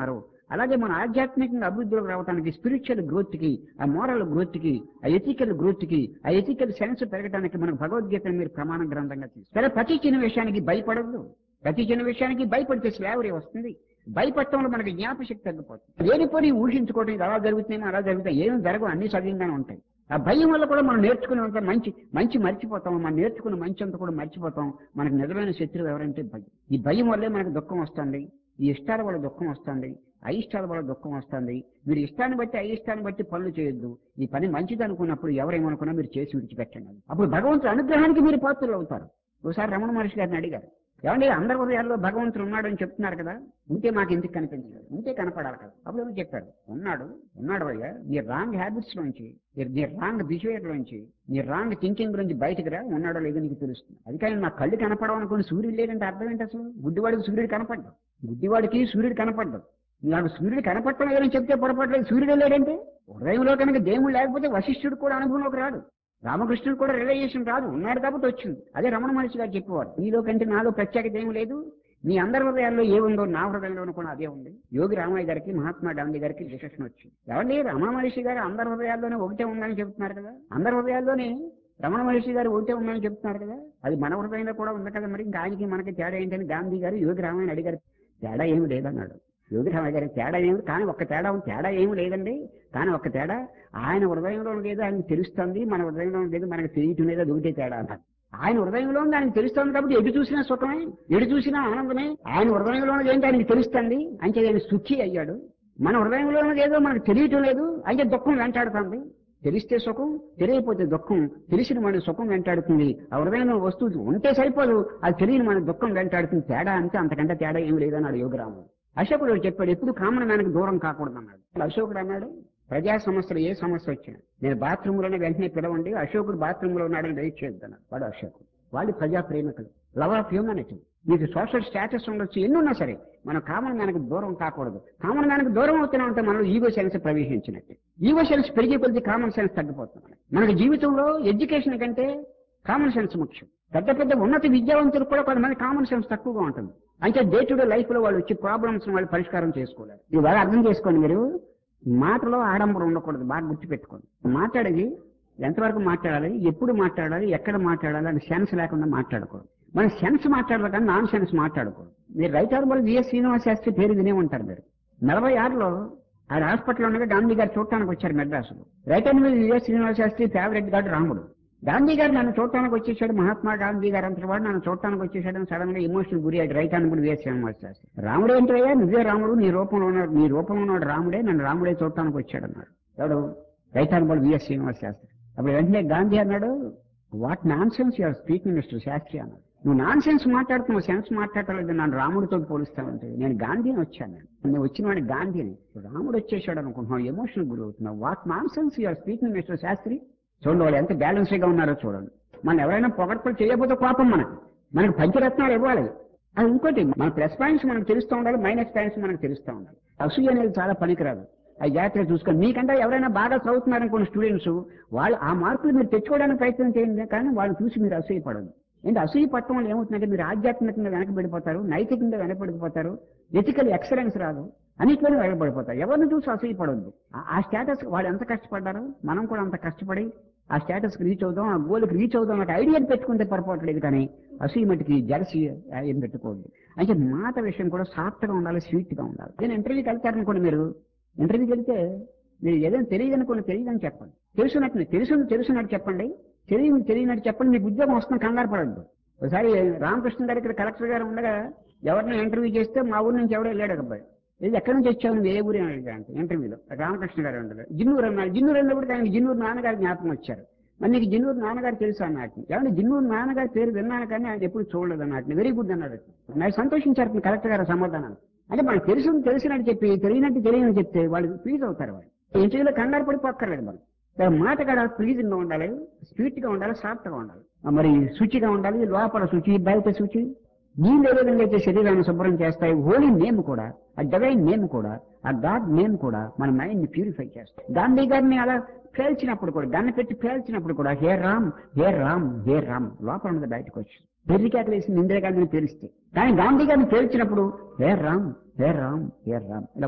Speaker 1: అలాగే మన ఆధ్యాత్మికంగా అభివృద్ధిలోకి రావడానికి స్పిరిచువల్ గ్రోత్ కి ఆ మోరల్ గ్రోత్ కి ఆ ఎథికల్ గ్రోత్ కి ఆ ఎథికల్ సెన్స్ పెరగడానికి మనకు భగవద్గీతను మీరు ప్రమాణ గ్రంథంగా తీసుకుంటారు ప్రతి చిన్న విషయానికి భయపడద్దు ప్రతి చిన్న విషయానికి భయపడితే స్లావరీ వస్తుంది భయపడటంలో మనకి జ్ఞాపశక్తి తగ్గిపోతుంది లేనిపోయి ఊహించుకోవడం ఇది అలా జరుగుతుంది అలా జరుగుతాయి ఏమి జరగవు అన్ని సవ్యంగానే ఉంటాయి ఆ భయం వల్ల కూడా మనం నేర్చుకునేంత మంచి మంచి మర్చిపోతాం మనం నేర్చుకున్న మంచి అంతా కూడా మర్చిపోతాం మనకు నిజమైన శత్రువు ఎవరంటే భయం ఈ భయం వల్లే మనకు దుఃఖం వస్తుంది ఈ ఇష్టాల వల్ల దుఃఖం వస్తుంది అయిష్టాల వల్ల దుఃఖం వస్తుంది మీరు ఇష్టాన్ని బట్టి అయిష్టాన్ని బట్టి పనులు చేయొద్దు ఈ పని మంచిది అనుకున్నప్పుడు ఎవరేమనుకున్నా మీరు చేసి విడిచిపెట్టండి అప్పుడు భగవంతుడి అనుగ్రహానికి మీరు పాత్రలు అవుతారు ఒకసారి రమణ మహర్షి గారిని అడిగారు ఏమండి అందరి హృదయాల్లో భగవంతుడు ఉన్నాడని చెప్తున్నారు కదా ఉంటే మాకు ఎందుకు కనిపించలేదు ఉంటే కనపడాలి కదా అప్పుడు ఏమో చెప్పారు ఉన్నాడు ఉన్నాడు అయ్యా నీ రాంగ్ హ్యాబిట్స్ లోంచి నీ రాంగ్ బిహేవియర్ లోంచి నీ రాంగ్ థింకింగ్ నుంచి బయటకు రా ఉన్నాడో లేదో నీకు తెలుస్తుంది అది కానీ నా కళ్ళు కనపడవు అనుకుని సూర్యుడు లేదంటే అర్థం ఏంటి అసలు గుడ్డివాడికి సూర్యుడు కనపడ్డాడు గుడ్డివాడికి సూర్యుడు కనపడ్డాడు నాకు సూర్యుడు కనపడటం లేదని చెప్తే పొరపాట్లేదు సూర్యుడు లేడంటే హృదయంలో కనుక దేవుడు లేకపోతే వశిష్ఠుడు కూడా అనుభవంలోకి రాడు రామకృష్ణుడు కూడా రిలైజేషన్ రాదు ఉన్నాడు కాబట్టి వచ్చింది అదే రమణ మహర్షి గారు చెప్పేవారు నీలో కంటే నాలో ప్రత్యేకత ఏం లేదు మీ అందరి హృదయాల్లో ఏముందో నా హృదయంలోనూ కూడా అదే ఉంది యోగి రామయ్య గారికి మహాత్మా గాంధీ గారికి విశేషణ వచ్చింది ఏమండి రమణ మహర్షి గారు అందరి హృదయాల్లోనే ఒకటే ఉందని చెప్తున్నారు కదా అందరి హృదయాల్లోనే రమణ మహర్షి గారు ఒకటే ఉందని చెప్తున్నారు కదా అది మన హృదయంలో కూడా ఉంది కదా మరి ఇంకా ఆయనకి మనకి తేడా ఏంటని గాంధీ గారు యోగి రామయ్య అడిగారు తేడా ఏమి లేదన్నాడు యోగి రామయ్య గారికి తేడా ఏమి కానీ ఒక్క తేడా ఉంది తేడా ఏమి లేదండి కానీ ఒక్క తేడా ఆయన హృదయంలో లేదు ఆయనకు తెలుస్తుంది మన హృదయంలో లేదు మనకు తెలియటం లేదు అది ఒకటే తేడా అన్నారు ఆయన హృదయంలో ఉంది ఆయనకు తెలుస్తుంది కాబట్టి ఎటు చూసినా సుఖమే ఎటు చూసినా ఆనందమే ఆయన హృదయంలో ఉన్నది ఏంటి ఆయనకి తెలుస్తుంది అంటే ఆయన సుఖి అయ్యాడు మన హృదయంలో ఉన్నది ఏదో మనకు తెలియటం లేదు అంటే దుఃఖం వెంటాడుతుంది తెలిస్తే సుఖం తెలియకపోతే దుఃఖం తెలిసిన మన సుఖం వెంటాడుతుంది ఆ హృదయంలో వస్తువు ఉంటే సరిపోదు అది తెలియని మన దుఃఖం వెంటాడుతుంది తేడా అంటే అంతకంటే తేడా ఏమి లేదన్నాడు యోగరాము అశోకుడు చెప్పాడు ఎప్పుడు కామన్ మ్యాన్కి దూరం కాకూడదు అన్నాడు అశోకుడు అన్నాడు ప్రజా సమస్యలు ఏ సమస్య వచ్చినా నేను బాత్రూమ్ లోనే వెంటనే పిలవండి అశోకుడు బాత్రూమ్ లో ఉన్నాడని వెయిట్ చేయొద్దన్నాడు వాడు అశోకుడు వాళ్ళు ప్రజా ప్రేమికులు లవ్ ఆఫ్ హ్యూమానిటీ మీకు సోషల్ స్టేటస్ ఉండొచ్చు ఎన్ని ఉన్నా సరే మనం కామన్ మ్యాన్కి దూరం కాకూడదు కామన్ మ్యాన్కి దూరం అవుతున్నాం అంటే మనలో ఈగో సెన్స్ ప్రవేశించినట్టు ఈగో సెన్స్ పెరిగే కొద్ది కామన్ సెన్స్ తగ్గిపోతుంది మనకి జీవితంలో ఎడ్యుకేషన్ కంటే కామన్ సెన్స్ ముఖ్యం పెద్ద పెద్ద ఉన్నత విద్యావంతులు కూడా కొంతమంది కామన్ సెన్స్ తక్కువగా ఉంటుంది అంటే డే టు డే లైఫ్ లో వాళ్ళు వచ్చే ప్రాబ్లమ్స్ వాళ్ళు పరిష్కారం చేసుకోలేరు ఇది బాగా అర్థం చేసుకోండి మీరు మాటలో ఆడంబరం ఉండకూడదు బాగా గుర్తుపెట్టుకోండి మాట్లాడేది ఎంతవరకు మాట్లాడాలి ఎప్పుడు మాట్లాడాలి ఎక్కడ మాట్లాడాలి అని సెన్స్ లేకుండా మాట్లాడకూడదు మనం సెన్స్ మాట్లాడాలి కానీ నాన్ సెన్స్ మాట్లాడకూడదు మీరు right honourable V S Srinivasa Sastri పేరు వినే ఉంటారు మీరు నలభై ఆరులో ఆయన హాస్పిటల్ ఉండగా గాంధీ గారు చూడటానికి వచ్చారు మెడ్రాసులో right and V S Srinivasa Sastri favourite garu రాముడు గాంధీ గారు నన్ను చూడటానికి వచ్చేసాడు మహాత్మా గాంధీ గారు అంతటి వాడు నన్ను చూడటానికి వచ్చేసాడని సడన్ గా ఎమోషనల్ గురి అయ్యాడు రైట్ అనుకుని విఎస్ శ్రీనివాస శాస్త్రి రాముడు ఏంటయ్యా నువ్వే రాముడు నీ రూపంలో ఉన్నాడు నీ రూపంలో ఉన్నాడు రాముడే నన్ను రాముడే చూడటానికి వచ్చాడు అన్నాడు ఎవడు రైట్ అనుకోడు విఎస్ శ్రీనివాస శాస్త్రి అప్పుడు వెంటనే గాంధీ అన్నాడు what nonsense your speaking mister Sastri అన్నాడు నువ్వు నాన్ సెన్స్ మాట్లాడుతున్నావు సెన్స్ మాట్లాడలేదు నన్ను రాముడితో పోలుస్తానంటే నేను గాంధీని వచ్చాను నేను. నేను వచ్చిన వాడిని గాంధీని రాముడు వచ్చేసాడు అనుకుంటున్నావు ఎమోషనల్ గురి అవుతున్నావు what nonsense your speaking mister Sastri చూడండి వాళ్ళు ఎంత బ్యాలెన్స్ గా ఉన్నారో చూడండి మనం ఎవరైనా పొగడ్పలు చేయకపోతే కోపం మనకి మనకి పంచరత్నాలు ఇవ్వాలి అది ఇంకోటి మన ప్లస్ పాయింట్స్ మనకు తెలుస్తూ ఉండాలి మైనస్ పాయింట్స్ మనకు తెలుస్తూ ఉండాలి అసూయ అనేది చాలా పనికిరాదు అది జాగ్రత్తగా చూసుకోండి మీకంటే ఎవరైనా బాగా చదువుతున్నారనుకున్న స్టూడెంట్స్ వాళ్ళు ఆ మార్కులు మీరు తెచ్చుకోవడానికి ప్రయత్నం చేయండి కానీ వాళ్ళని చూసి మీరు అసూయపడదు ఏంటి అసూయ పట్టడం వల్ల ఏమవుతుందంటే మీరు ఆధ్యాత్మికంగా వెనకబడిపోతారు నైతికంగా వెనకబడిపోతారు ఎథికల్ ఎక్సలెన్స్ రాదు అన్నిట్లోనే వెనకబడిపోతారు ఎవరిని చూసి అసూయపడవద్దు ఆ- ఆ స్టేటస్ వాళ్ళు ఎంత కష్టపడ్డారో మనం కూడా అంత కష్టపడి ఆ స్టేటస్ కి రీచ్ అవుదాం ఆ గోల్కి రీచ్ అవుదాం అనే ఐడియాని పెట్టుకుంటే పొరపాట్లేదు కానీ అసూయ మటుకి జలసి ఏం పెట్టుకోవద్దు అయితే మాట విషయం కూడా సాఫ్ట్ గా ఉండాలి స్వీట్ గా ఉండాలి నేను ఇంటర్వ్యూకి వెళ్తారనుకోండి మీరు ఇంటర్వ్యూకి వెళ్తే మీరు ఏదైనా తెలియదు అనుకోండి తెలియదని చెప్పండి తెలుసున్నట్టు తెలుసు తెలుసున్నట్టు చెప్పండి తెలియని తెలియనట్టు చెప్పండి మీకు ఉద్యోగం వస్తుంది కంగారు పడద్దు ఒకసారి రామకృష్ణ గారు ఇక్కడ కలెక్టర్ గారు ఉండగా ఎవరిని ఇంటర్వ్యూ చేస్తే మా ఊరి నుంచి ఎవడో వెళ్ళాడు ఒక అబ్బాయి ఇది ఎక్కడి నుంచి వచ్చావు నువ్వు ఏ ఊరి అని అడిగాడు ఇంటర్వ్యూలో రామకృష్ణ గారు ఉండగా జిన్నూరు అన్నారు జిన్నూరు అన్నప్పుడు ఆయనకి జిన్నూరు నాన్నగారు జ్ఞాపకం వచ్చారు మరి నీకు జిన్నూరు నాన్నగారు తెలుసు అన్నట్టు ఏమంటే జిన్నూరు నాన్నగారి పేరు విన్నాను కానీ ఆయన ఎప్పుడు చూడలేదు అన్నట్టు వెరీ గుడ్ అన్నాడు నాకు సంతోషించారు కలెక్టర్ గారు సమాధానం అంటే మనకు తెలుసు తెలిసినట్టు చెప్పి తెలియనట్టు తెలియని చెప్తే వాళ్ళు ప్లీజ్ అవుతారు వాళ్ళు ఇంటర్వ్యూలో కంగారు పడిపోక్కర్లేదు మనం దాని మాట కూడా ప్లీజింగ్ గా ఉండాలి స్వీట్ గా ఉండాలి సాఫ్ట్ గా ఉండాలి ఆ మరి శుచిగా ఉండాలి లోపల శుచి బయట శుచి నీళ్ళు ఏ విధంగా అయితే శరీరాన్ని శుభ్రం చేస్తాయి హోలీ నేమ్ కూడా ఆ డివైన్ నేమ్ కూడా ఆ గాడ్ నేమ్ కూడా మన మైండ్ ని ప్యూరిఫై చేస్తాయి గాంధీ గారిని అలా పేల్చినప్పుడు కూడా గన్న పెట్టి పేల్చినప్పుడు కూడా హే రామ్ హే రామ్ హే రామ్ లోపల ఉన్నది బయటకు వచ్చి పెళ్లికేకలు వేసి ఇందిరాగాంధీని పేలిస్తే కానీ గాంధీ గారిని పేల్చినప్పుడు హే రామ్ హే రామ్ హే రామ్ ఇలా కూడా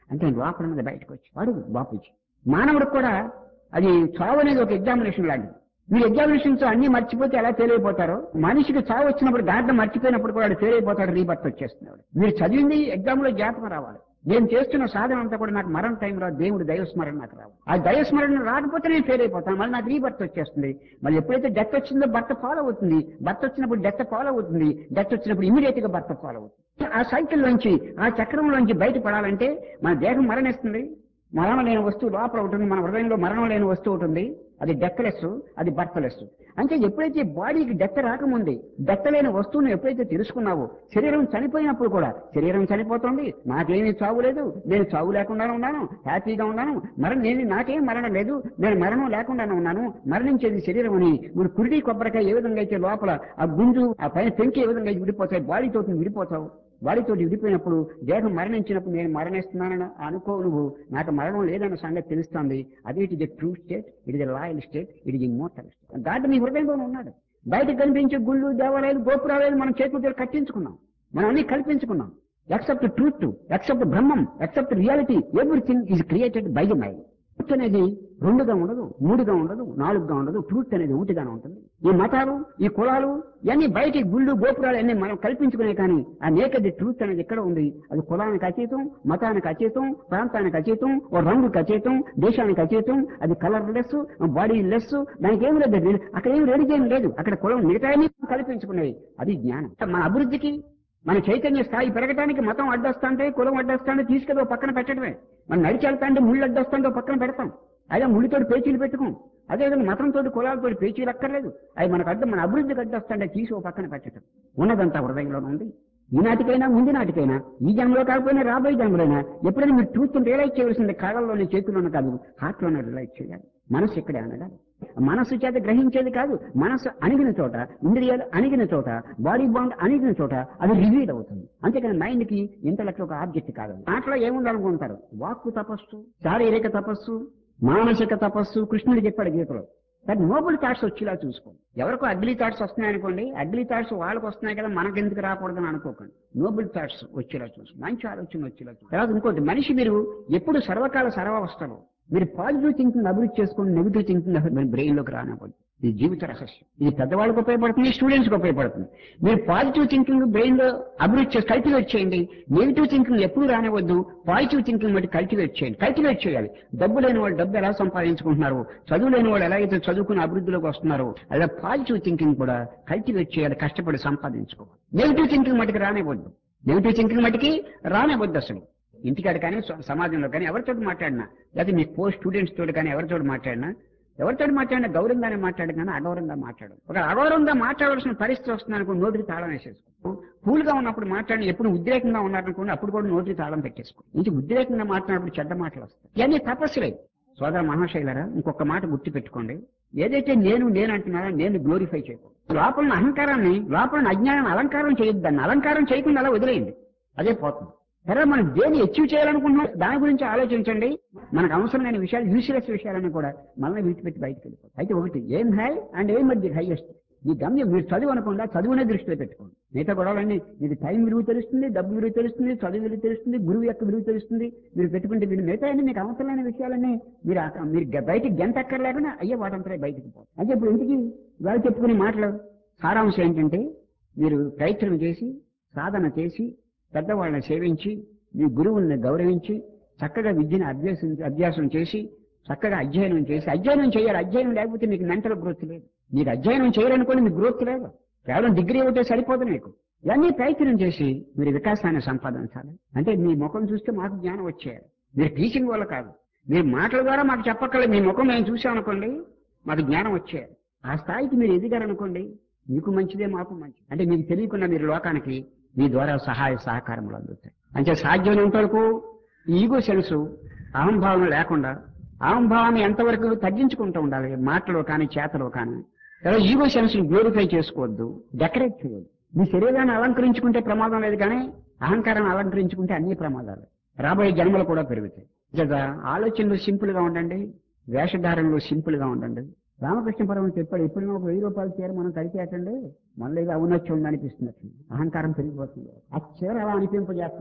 Speaker 1: అంటే లోపల ఉన్నది బయటకు వచ్చి వాడు బాపూజీ మానవుడికి కూడా అది చావు అనేది ఒక ఎగ్జామినేషన్ లాంటిది మీరు ఎగ్జామినేషన్స్ అన్ని మర్చిపోతే ఎలా ఫెయిల్ అయిపోతారో మనిషికి చావు వచ్చినప్పుడు దాంట్లో మర్చిపోయినప్పుడు కూడా వాడు ఫెయిల్ అయిపోతాడు రీబర్త్ వచ్చేస్తున్నాడు మీరు చదివింది ఎగ్జామ్ లో జ్ఞాపకం రావాలి నేను చేస్తున్న సాధన అంతా కూడా నాకు మరణ టైంలో దేవుడు దైవస్మరణ నాకు రావాలి ఆ దైవస్మరణ రాకపోతే నేను ఫెయిల్ అయిపోతాను మళ్ళీ నాకు రీబర్త్ వచ్చేస్తుంది మళ్ళీ ఎప్పుడైతే డెత్ వచ్చిందో భర్త ఫాలో అవుతుంది భర్త వచ్చినప్పుడు డెత్ ఫాలో అవుతుంది డెత్ వచ్చినప్పుడు ఇమీడియట్ గా భర్త ఫాలో అవుతుంది ఆ సైకిల్ నుంచి ఆ చక్రం నుంచి బయటపడాలంటే మన దేహం మరణిస్తుంది మరణం లేని వస్తువు లోపల ఉంటుంది మన హృదయంలో మరణం లేని వస్తువు ఉంటుంది అది డెత్తలెస్ అది బర్తలెస్ అంటే ఎప్పుడైతే బాడీకి డెత్త రాకముందే డెత్త లేని వస్తువును ఎప్పుడైతే తెలుసుకున్నావో శరీరం చనిపోయినప్పుడు కూడా శరీరం చనిపోతుంది నాకేమీ చావు లేదు నేను చావు లేకుండా ఉన్నాను హ్యాపీగా ఉన్నాను మరణం నేను నాకేం మరణం లేదు నేను మరణం లేకుండానే ఉన్నాను మరణించేది శరీరం అని మన కురిడి కొబ్బరికాయ ఏ విధంగా అయితే లోపల ఆ గుంజు ఆ పైన పెంకి ఏ విధంగా అయితే విడిపోతాయి బాడీతో విడిపోతావు బాడీతో విడిపోయినప్పుడు దేహం మరణించినప్పుడు నేను మరణిస్తున్నానని అనుకో నువ్వు నాకు మరణం లేదన్న సంగతి తెలుస్తుంది అదే it is the true state it is loyal state it is immortal state దాంట్లో నీ హృదయంలోనే ఉన్నాడు బయటకు కనిపించే గుళ్ళు దేవాలయాలు గోపురాలు మనం చేతులతో కట్టించుకున్నాం మనం అన్ని కల్పించుకున్నాం ఎక్సెప్ట్ ట్రూత్ ఎక్సెప్ట్ బ్రహ్మం except reality everything is created by the mind truth అనేది రెండుగా ఉండదు మూడుగా ఉండదు నాలుగుగా ఉండదు ట్రూత్ అనేది ఒకటిగానే ఉంటుంది ఈ మతాలు ఈ కులాలు ఇవన్నీ బయటి గుళ్ళు గోపురాలు అన్ని మనం కల్పించుకునే కానీ ఆ నేకది ట్రూత్ అనేది ఎక్కడ ఉంది అది కులానికి అతీతం మతానికి అతీతం ప్రాంతానికి అతీతం ఓ రంగుకి అతీతం దేశానికి అతీతం అది కలర్ లెస్ బాడీ లెస్ దానికి ఏం లేదు అక్కడ ఏం రెడిజన్ లేదు అక్కడ కులం మిగతా కల్పించుకునేవి అది జ్ఞానం మన అభివృద్ధికి మన చైతన్య స్థాయి పెరగడానికి మతం అడ్డొస్తాంటే కులం అడ్డొస్తాంటే తీసుకెళ్ళి ఓ పక్కన పెట్టడమే మనం నడిచి వెళ్తాంటే ముళ్ళు అడ్డొస్తాంటే ఓ పక్కన పెడతాం అదే ముళ్ళుతోటి పేచీలు పెట్టుకోం అదేవిధంగా మతంతో కులాలతో పేచీలు అక్కర్లేదు అవి మనకు అడ్డం మన అభివృద్ధికి అడ్డొస్తాంటే తీసి ఓ పక్కన పెట్టడం ఉన్నదంతా హృదయంలోనే ఉంది ఈనాటికైనా ముందు నాటికైనా ఈ జన్మలో కాకపోయినా రాబోయే జన్మలైనా ఎప్పుడైనా మీరు ట్రూత్ రియలైజ్ చేయవలసింది కాళ్ళలోనే చేతుల్లోనే కాదు హార్ట్లోనే రియలైజ్ చేయాలి మనసు ఇక్కడే అనగాలి మనస్సు చేత గ్రహించేది కాదు మనస్సు అణిగిన చోట ఇంద్రియాలు అణిగిన చోట బాడీ బాండ్ అణిగిన చోట అది రివీల్ అవుతుంది అంతేకాని మైండ్ కి ఇంటలెక్ట్ ఒక ఆబ్జెక్ట్ కాదు దాంట్లో ఏముందనుకుంటారు వాక్కు తపస్సు శారీరక తపస్సు మానసిక తపస్సు కృష్ణుడు చెప్పాడు గీతలో కానీ నోబుల్ థాట్స్ వచ్చేలా చూసుకో ఎవరికో అగ్లీ థాట్స్ వస్తున్నాయి అనుకోండి అగ్లీ థాట్స్ వాళ్ళకి వస్తున్నాయి కదా మనకెందుకు రాకూడదని అనుకోకండి నోబుల్ థాట్స్ వచ్చేలా చూసుకో మంచి ఆలోచన వచ్చేలా చూసుకో తర్వాత ఇంకోటి మనిషి మీరు ఎప్పుడు సర్వకాల సర్వావస్థలో మీరు పాజిటివ్ థింకింగ్ అభివృద్ధి చేసుకుని నెగిటివ్ థింకింగ్ మీ బ్రెయిన్ లోకి రానివ్వండి ఇది జీవిత రహస్యం ఇది పెద్దవాళ్ళకి ఉపయోగపడుతుంది స్టూడెంట్స్ కి ఉపయోగపడుతుంది మీరు పాజిటివ్ థింకింగ్ బ్రెయిన్ లో అభివృద్ధి చేసి కల్టివేట్ చేయండి నెగిటివ్ థింకింగ్ ఎప్పుడు రానివద్దు పాజిటివ్ థింకింగ్ బట్టి కల్టివేట్ చేయండి కల్టివేట్ చేయాలి డబ్బు లేని వాళ్ళు డబ్బు ఎలా సంపాదించుకుంటున్నారు చదువు లేని వాళ్ళు ఎలా అయితే చదువుకుని అభివృద్ధిలోకి వస్తున్నారో అలా పాజిటివ్ థింకింగ్ కూడా కల్టివేట్ చేయాలి కష్టపడి సంపాదించుకోవాలి నెగిటివ్ థింకింగ్ మటుకు రానివ్వద్దు నెగిటివ్ థింకింగ్ మటుకి రానివ్వద్దు అసలు ఇంటికాడ కానీ స- సమాజంలో కానీ ఎవరితో మాట్లాడినా లేకపోతే మీ కో స్టూడెంట్స్ తోటి కానీ ఎవరితో మాట్లాడినా ఎవరితో మాట్లాడినా గౌరవంగానే మాట్లాడు కానీ అగౌరవంగా మాట్లాడు ఒక అగౌరవంగా మాట్లాడవలసిన పరిస్థితి వస్తుంది అనుకో నోటికి తాళం వేసేసుకో కూల్ గా ఉన్నప్పుడు మాట్లాడి ఎప్పుడు ఉద్రేకంగా ఉన్నారనుకోండి అప్పుడు కూడా నోటికి తాళం పెట్టేసుకో ఇంటి ఉద్రేకంగా మాట్లాడినప్పుడు చెడ్డ మాటలు వస్తాయి ఇవన్నీ తపస్సులే సోదర మహాశైలరా ఇంకొక మాట గుర్తు పెట్టుకోండి ఏదైతే నేను నేను అంటున్నారో నేను గ్లోరిఫై చేయకూడదు లోపల ఉన్న అహంకారాన్ని లోపల ఉన్న అజ్ఞానాన్ని అలంకారం చేయొద్దు దాన్ని అలంకారం చేయకుండా అలా వదిలేయండి అదే పోతుంది సరే మనం దేన్ని అచీవ్ చేయాలనుకుంటున్నాం దాని గురించి ఆలోచించండి మనకు అవసరమైన విషయాలు యూస్లెస్ విషయాలన్నీ కూడా మనల్ని విడిచిపెట్టి బయటకు వెళ్ళిపోతాయి అయితే ఒకటి ఏం హై అండ్ ఏం మధ్య హైయెస్ట్ ఈ గమ్యం మీరు చదువు అనకుండా చదువునే దృష్టిలో పెట్టుకోండి మిగతా గొడవలన్నీ మీకు టైం విలువ తెలుస్తుంది డబ్బు విలువ తెలుస్తుంది చదువు విలువ తెలుస్తుంది గురువు యొక్క విలువ తెలుస్తుంది మీరు పెట్టుకుంటే మీరు మిగతా అన్ని మీకు అవసరమైన విషయాలన్నీ మీరు ఆ- మీరు గ- బయటికి గంట అక్కర్లేకుండా అయ్యే వాటంతా బయటికి పోతాయి అయితే ఇప్పుడు ఇంటికి వాళ్ళు చెప్పుకునే మాటలు సారాంశం ఏంటంటే మీరు ప్రయత్నం చేసి సాధన చేసి పెద్దవాళ్ళని సేవించి మీ గురువుల్ని గౌరవించి చక్కగా విద్యను అభ్యాసం అభ్యాసం చేసి చక్కగా అధ్యయనం చేసి అధ్యయనం చేయాలి అధ్యయనం లేకపోతే మీకు మెంటల్ గ్రోత్ లేదు మీరు అధ్యయనం చేయాలనుకోని మీకు గ్రోత్ లేదు కేవలం డిగ్రీ ఒకటే సరిపోదు మీకు ఇవన్నీ ప్రయత్నం చేసి మీరు వికాసాన్ని సంపాదించాలి అంటే మీ ముఖం చూస్తే మాకు జ్ఞానం వచ్చేయాలి మీరు టీచింగ్ వల్ల కాదు మీరు మాటల ద్వారా మాకు చెప్పక్కర్లేదు మీ ముఖం మేము చూసామనుకోండి మాకు జ్ఞానం వచ్చేయాలి ఆ స్థాయికి మీరు ఎదిగారనుకోండి మీకు మంచిదే మాకు మంచిది అంటే మీకు తెలియకుండా మీరు లోకానికి మీ ద్వారా సహాయ సహకారములు అందుతాయి అంటే సాధ్యమైనంత వరకు ఈగో సెన్స్ అహంభావం లేకుండా అహంభావాన్ని ఎంతవరకు తగ్గించుకుంటూ ఉండాలి మాటలో కానీ చేతలో కానీ లేదా ఈగో సెన్స్ గ్లోరిఫై చేసుకోవద్దు డెకరేట్ చేయొద్దు మీ శరీరాన్ని అలంకరించుకుంటే ప్రమాదం లేదు కానీ అహంకారాన్ని అలంకరించుకుంటే అన్ని ప్రమాదాలు రాబోయే జన్మలు కూడా పెరుగుతాయి కదా ఆలోచనలు సింపుల్ గా ఉండండి వేషధారణలో సింపుల్ గా ఉండండి రామకృష్ణ పరమ చెప్పాడు ఎప్పుడైనా ఒక వెయ్యి రూపాయల చీర మనం కడితేటండి మనలో ఏదో అవునొచ్చి ఉందనిపిస్తున్నట్టు అహంకారం పెరిగిపోతుంది ఆ చీర అలా అనిపింపజేస్తున్నారు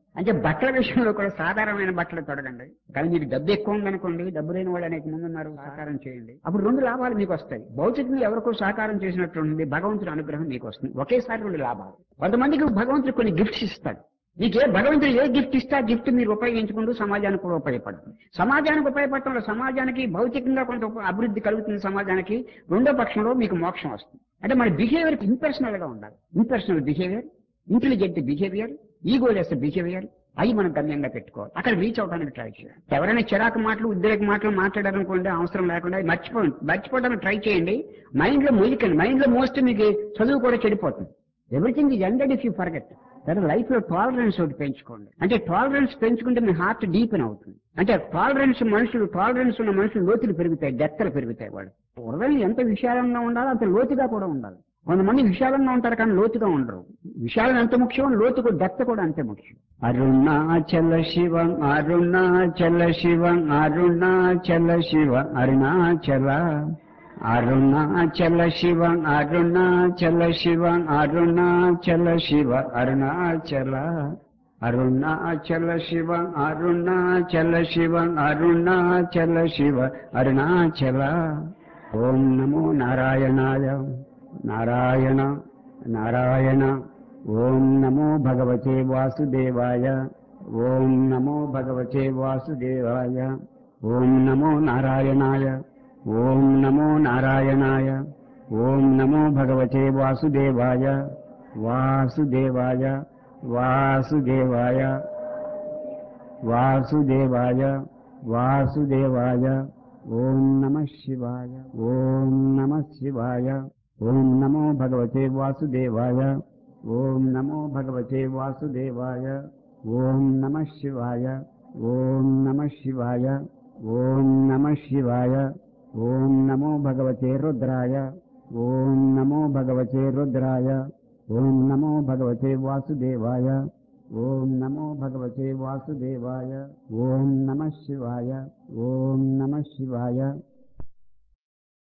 Speaker 1: అంటే బట్టల విషయంలో కూడా సాధారణమైన బట్టలు తొడగండి కానీ మీకు డబ్బు ఎక్కువ ఉందనుకోండి డబ్బు లేని వాళ్ళు అనేక మంది ఉన్నారు సహకారం చేయండి అప్పుడు రెండు లాభాలు మీకు వస్తాయి భౌతికంగా ఎవరికో సహకారం చేసినట్టు ఉంది భగవంతుడి అనుగ్రహం మీకు వస్తుంది ఒకేసారి రెండు లాభాలు కొంతమందికి భగవంతుడు కొన్ని గిఫ్ట్స్ ఇస్తాడు మీకు ఏ భగవంతుడు ఏ గిఫ్ట్ ఇస్తే ఆ గిఫ్ట్ మీరు ఉపయోగించుకుంటూ సమాజానికి కూడా ఉపయోగపడుతుంది సమాజానికి ఉపయోగపడటంలో సమాజానికి భౌతికంగా కొంత ఉప- అభివృద్ధి కలుగుతుంది సమాజానికి రెండో పక్షంలో మీకు మోక్షం వస్తుంది అంటే మన బిహేవియర్ ఇంపర్సనల్ గా ఉండాలి impersonal behaviour intelligent behaviour egoless behaviour అవి మనం గమ్యంగా పెట్టుకోవాలి అక్కడ రీచ్ అవడానికి ట్రై చేయాలి ఎవరైనా చిరాకు మాటలు ఉద్రేక మాటలు మాట్లాడారనుకోండి అవసరం లేకుండా అవి మర్చిపోండి మర్చిపోవడానికి ట్రై చేయండి మైండ్ లో మొయ్యకండి మైండ్ లో మోస్ట్ మీకు చదువు కూడా చెడిపోతుంది everything is ended if you forget సరే లైఫ్ లో టాలరెన్స్ ఒకటి పెంచుకోండి అంటే టాలరెన్స్ పెంచుకుంటే మీ హార్ట్ డీపెన్ అవుతుంది అంటే టాలరెన్స్ మనుషులు టాలరెన్స్ ఉన్న మనుషులు లోతులు పెరుగుతాయి డెత్తలు పెరుగుతాయి వాళ్ళు హృదయం ఎంత విశాలంగా ఉండాలో అంత లోతుగా కూడా ఉండాలి కొంతమంది విశాలంగా ఉంటారు కానీ లోతుగా ఉండరు విశాలం ఎంత ముఖ్యం లోతుకు డెత్త కూడా అంతే ముఖ్యం అరుణాచల శివం అరుణాచల శివం అరుణాచల శివ అరుణాచల అరుణాచల శివం అరుణాచల శివం అరుణాచల శివ అరుణాచల అరుణాచల శివం అరుణాచల శివం అరుణాచల శివ అరుణాచల ఓం నమో నారాయణాయ నారాయణ నారాయణ ఓం నమో భగవతే వాసుదేవాయ ఓం నమో భగవతే వాసుదేవాయ ఓం నమో నారాయణాయ ఓం నమో నారాయణాయ ఓం నమో భగవతే వాసుదేవాయ వాసుదేవాయ వాసుదేవాయ వాసుదేవాయ వాసుదేవాయ ఓం నమ శివాయ ఓం నమ శివాయ ఓం నమో భగవతే వాసుదేవాయ ఓం నమో భగవతే వాసుదేవాయ ఓం నమ శివాయ ఓం నమ శివాయ ఓం నమ శివాయ ఓం నమో భగవతే రుద్రాయ ఓం నమో భగవతే రుద్రాయ ఓం నమో భగవతే వాసుదేవాయ ఓం నమో భగవతే వాసుదేవాయ ఓం నమ శివాయ ఓం నమ శివాయ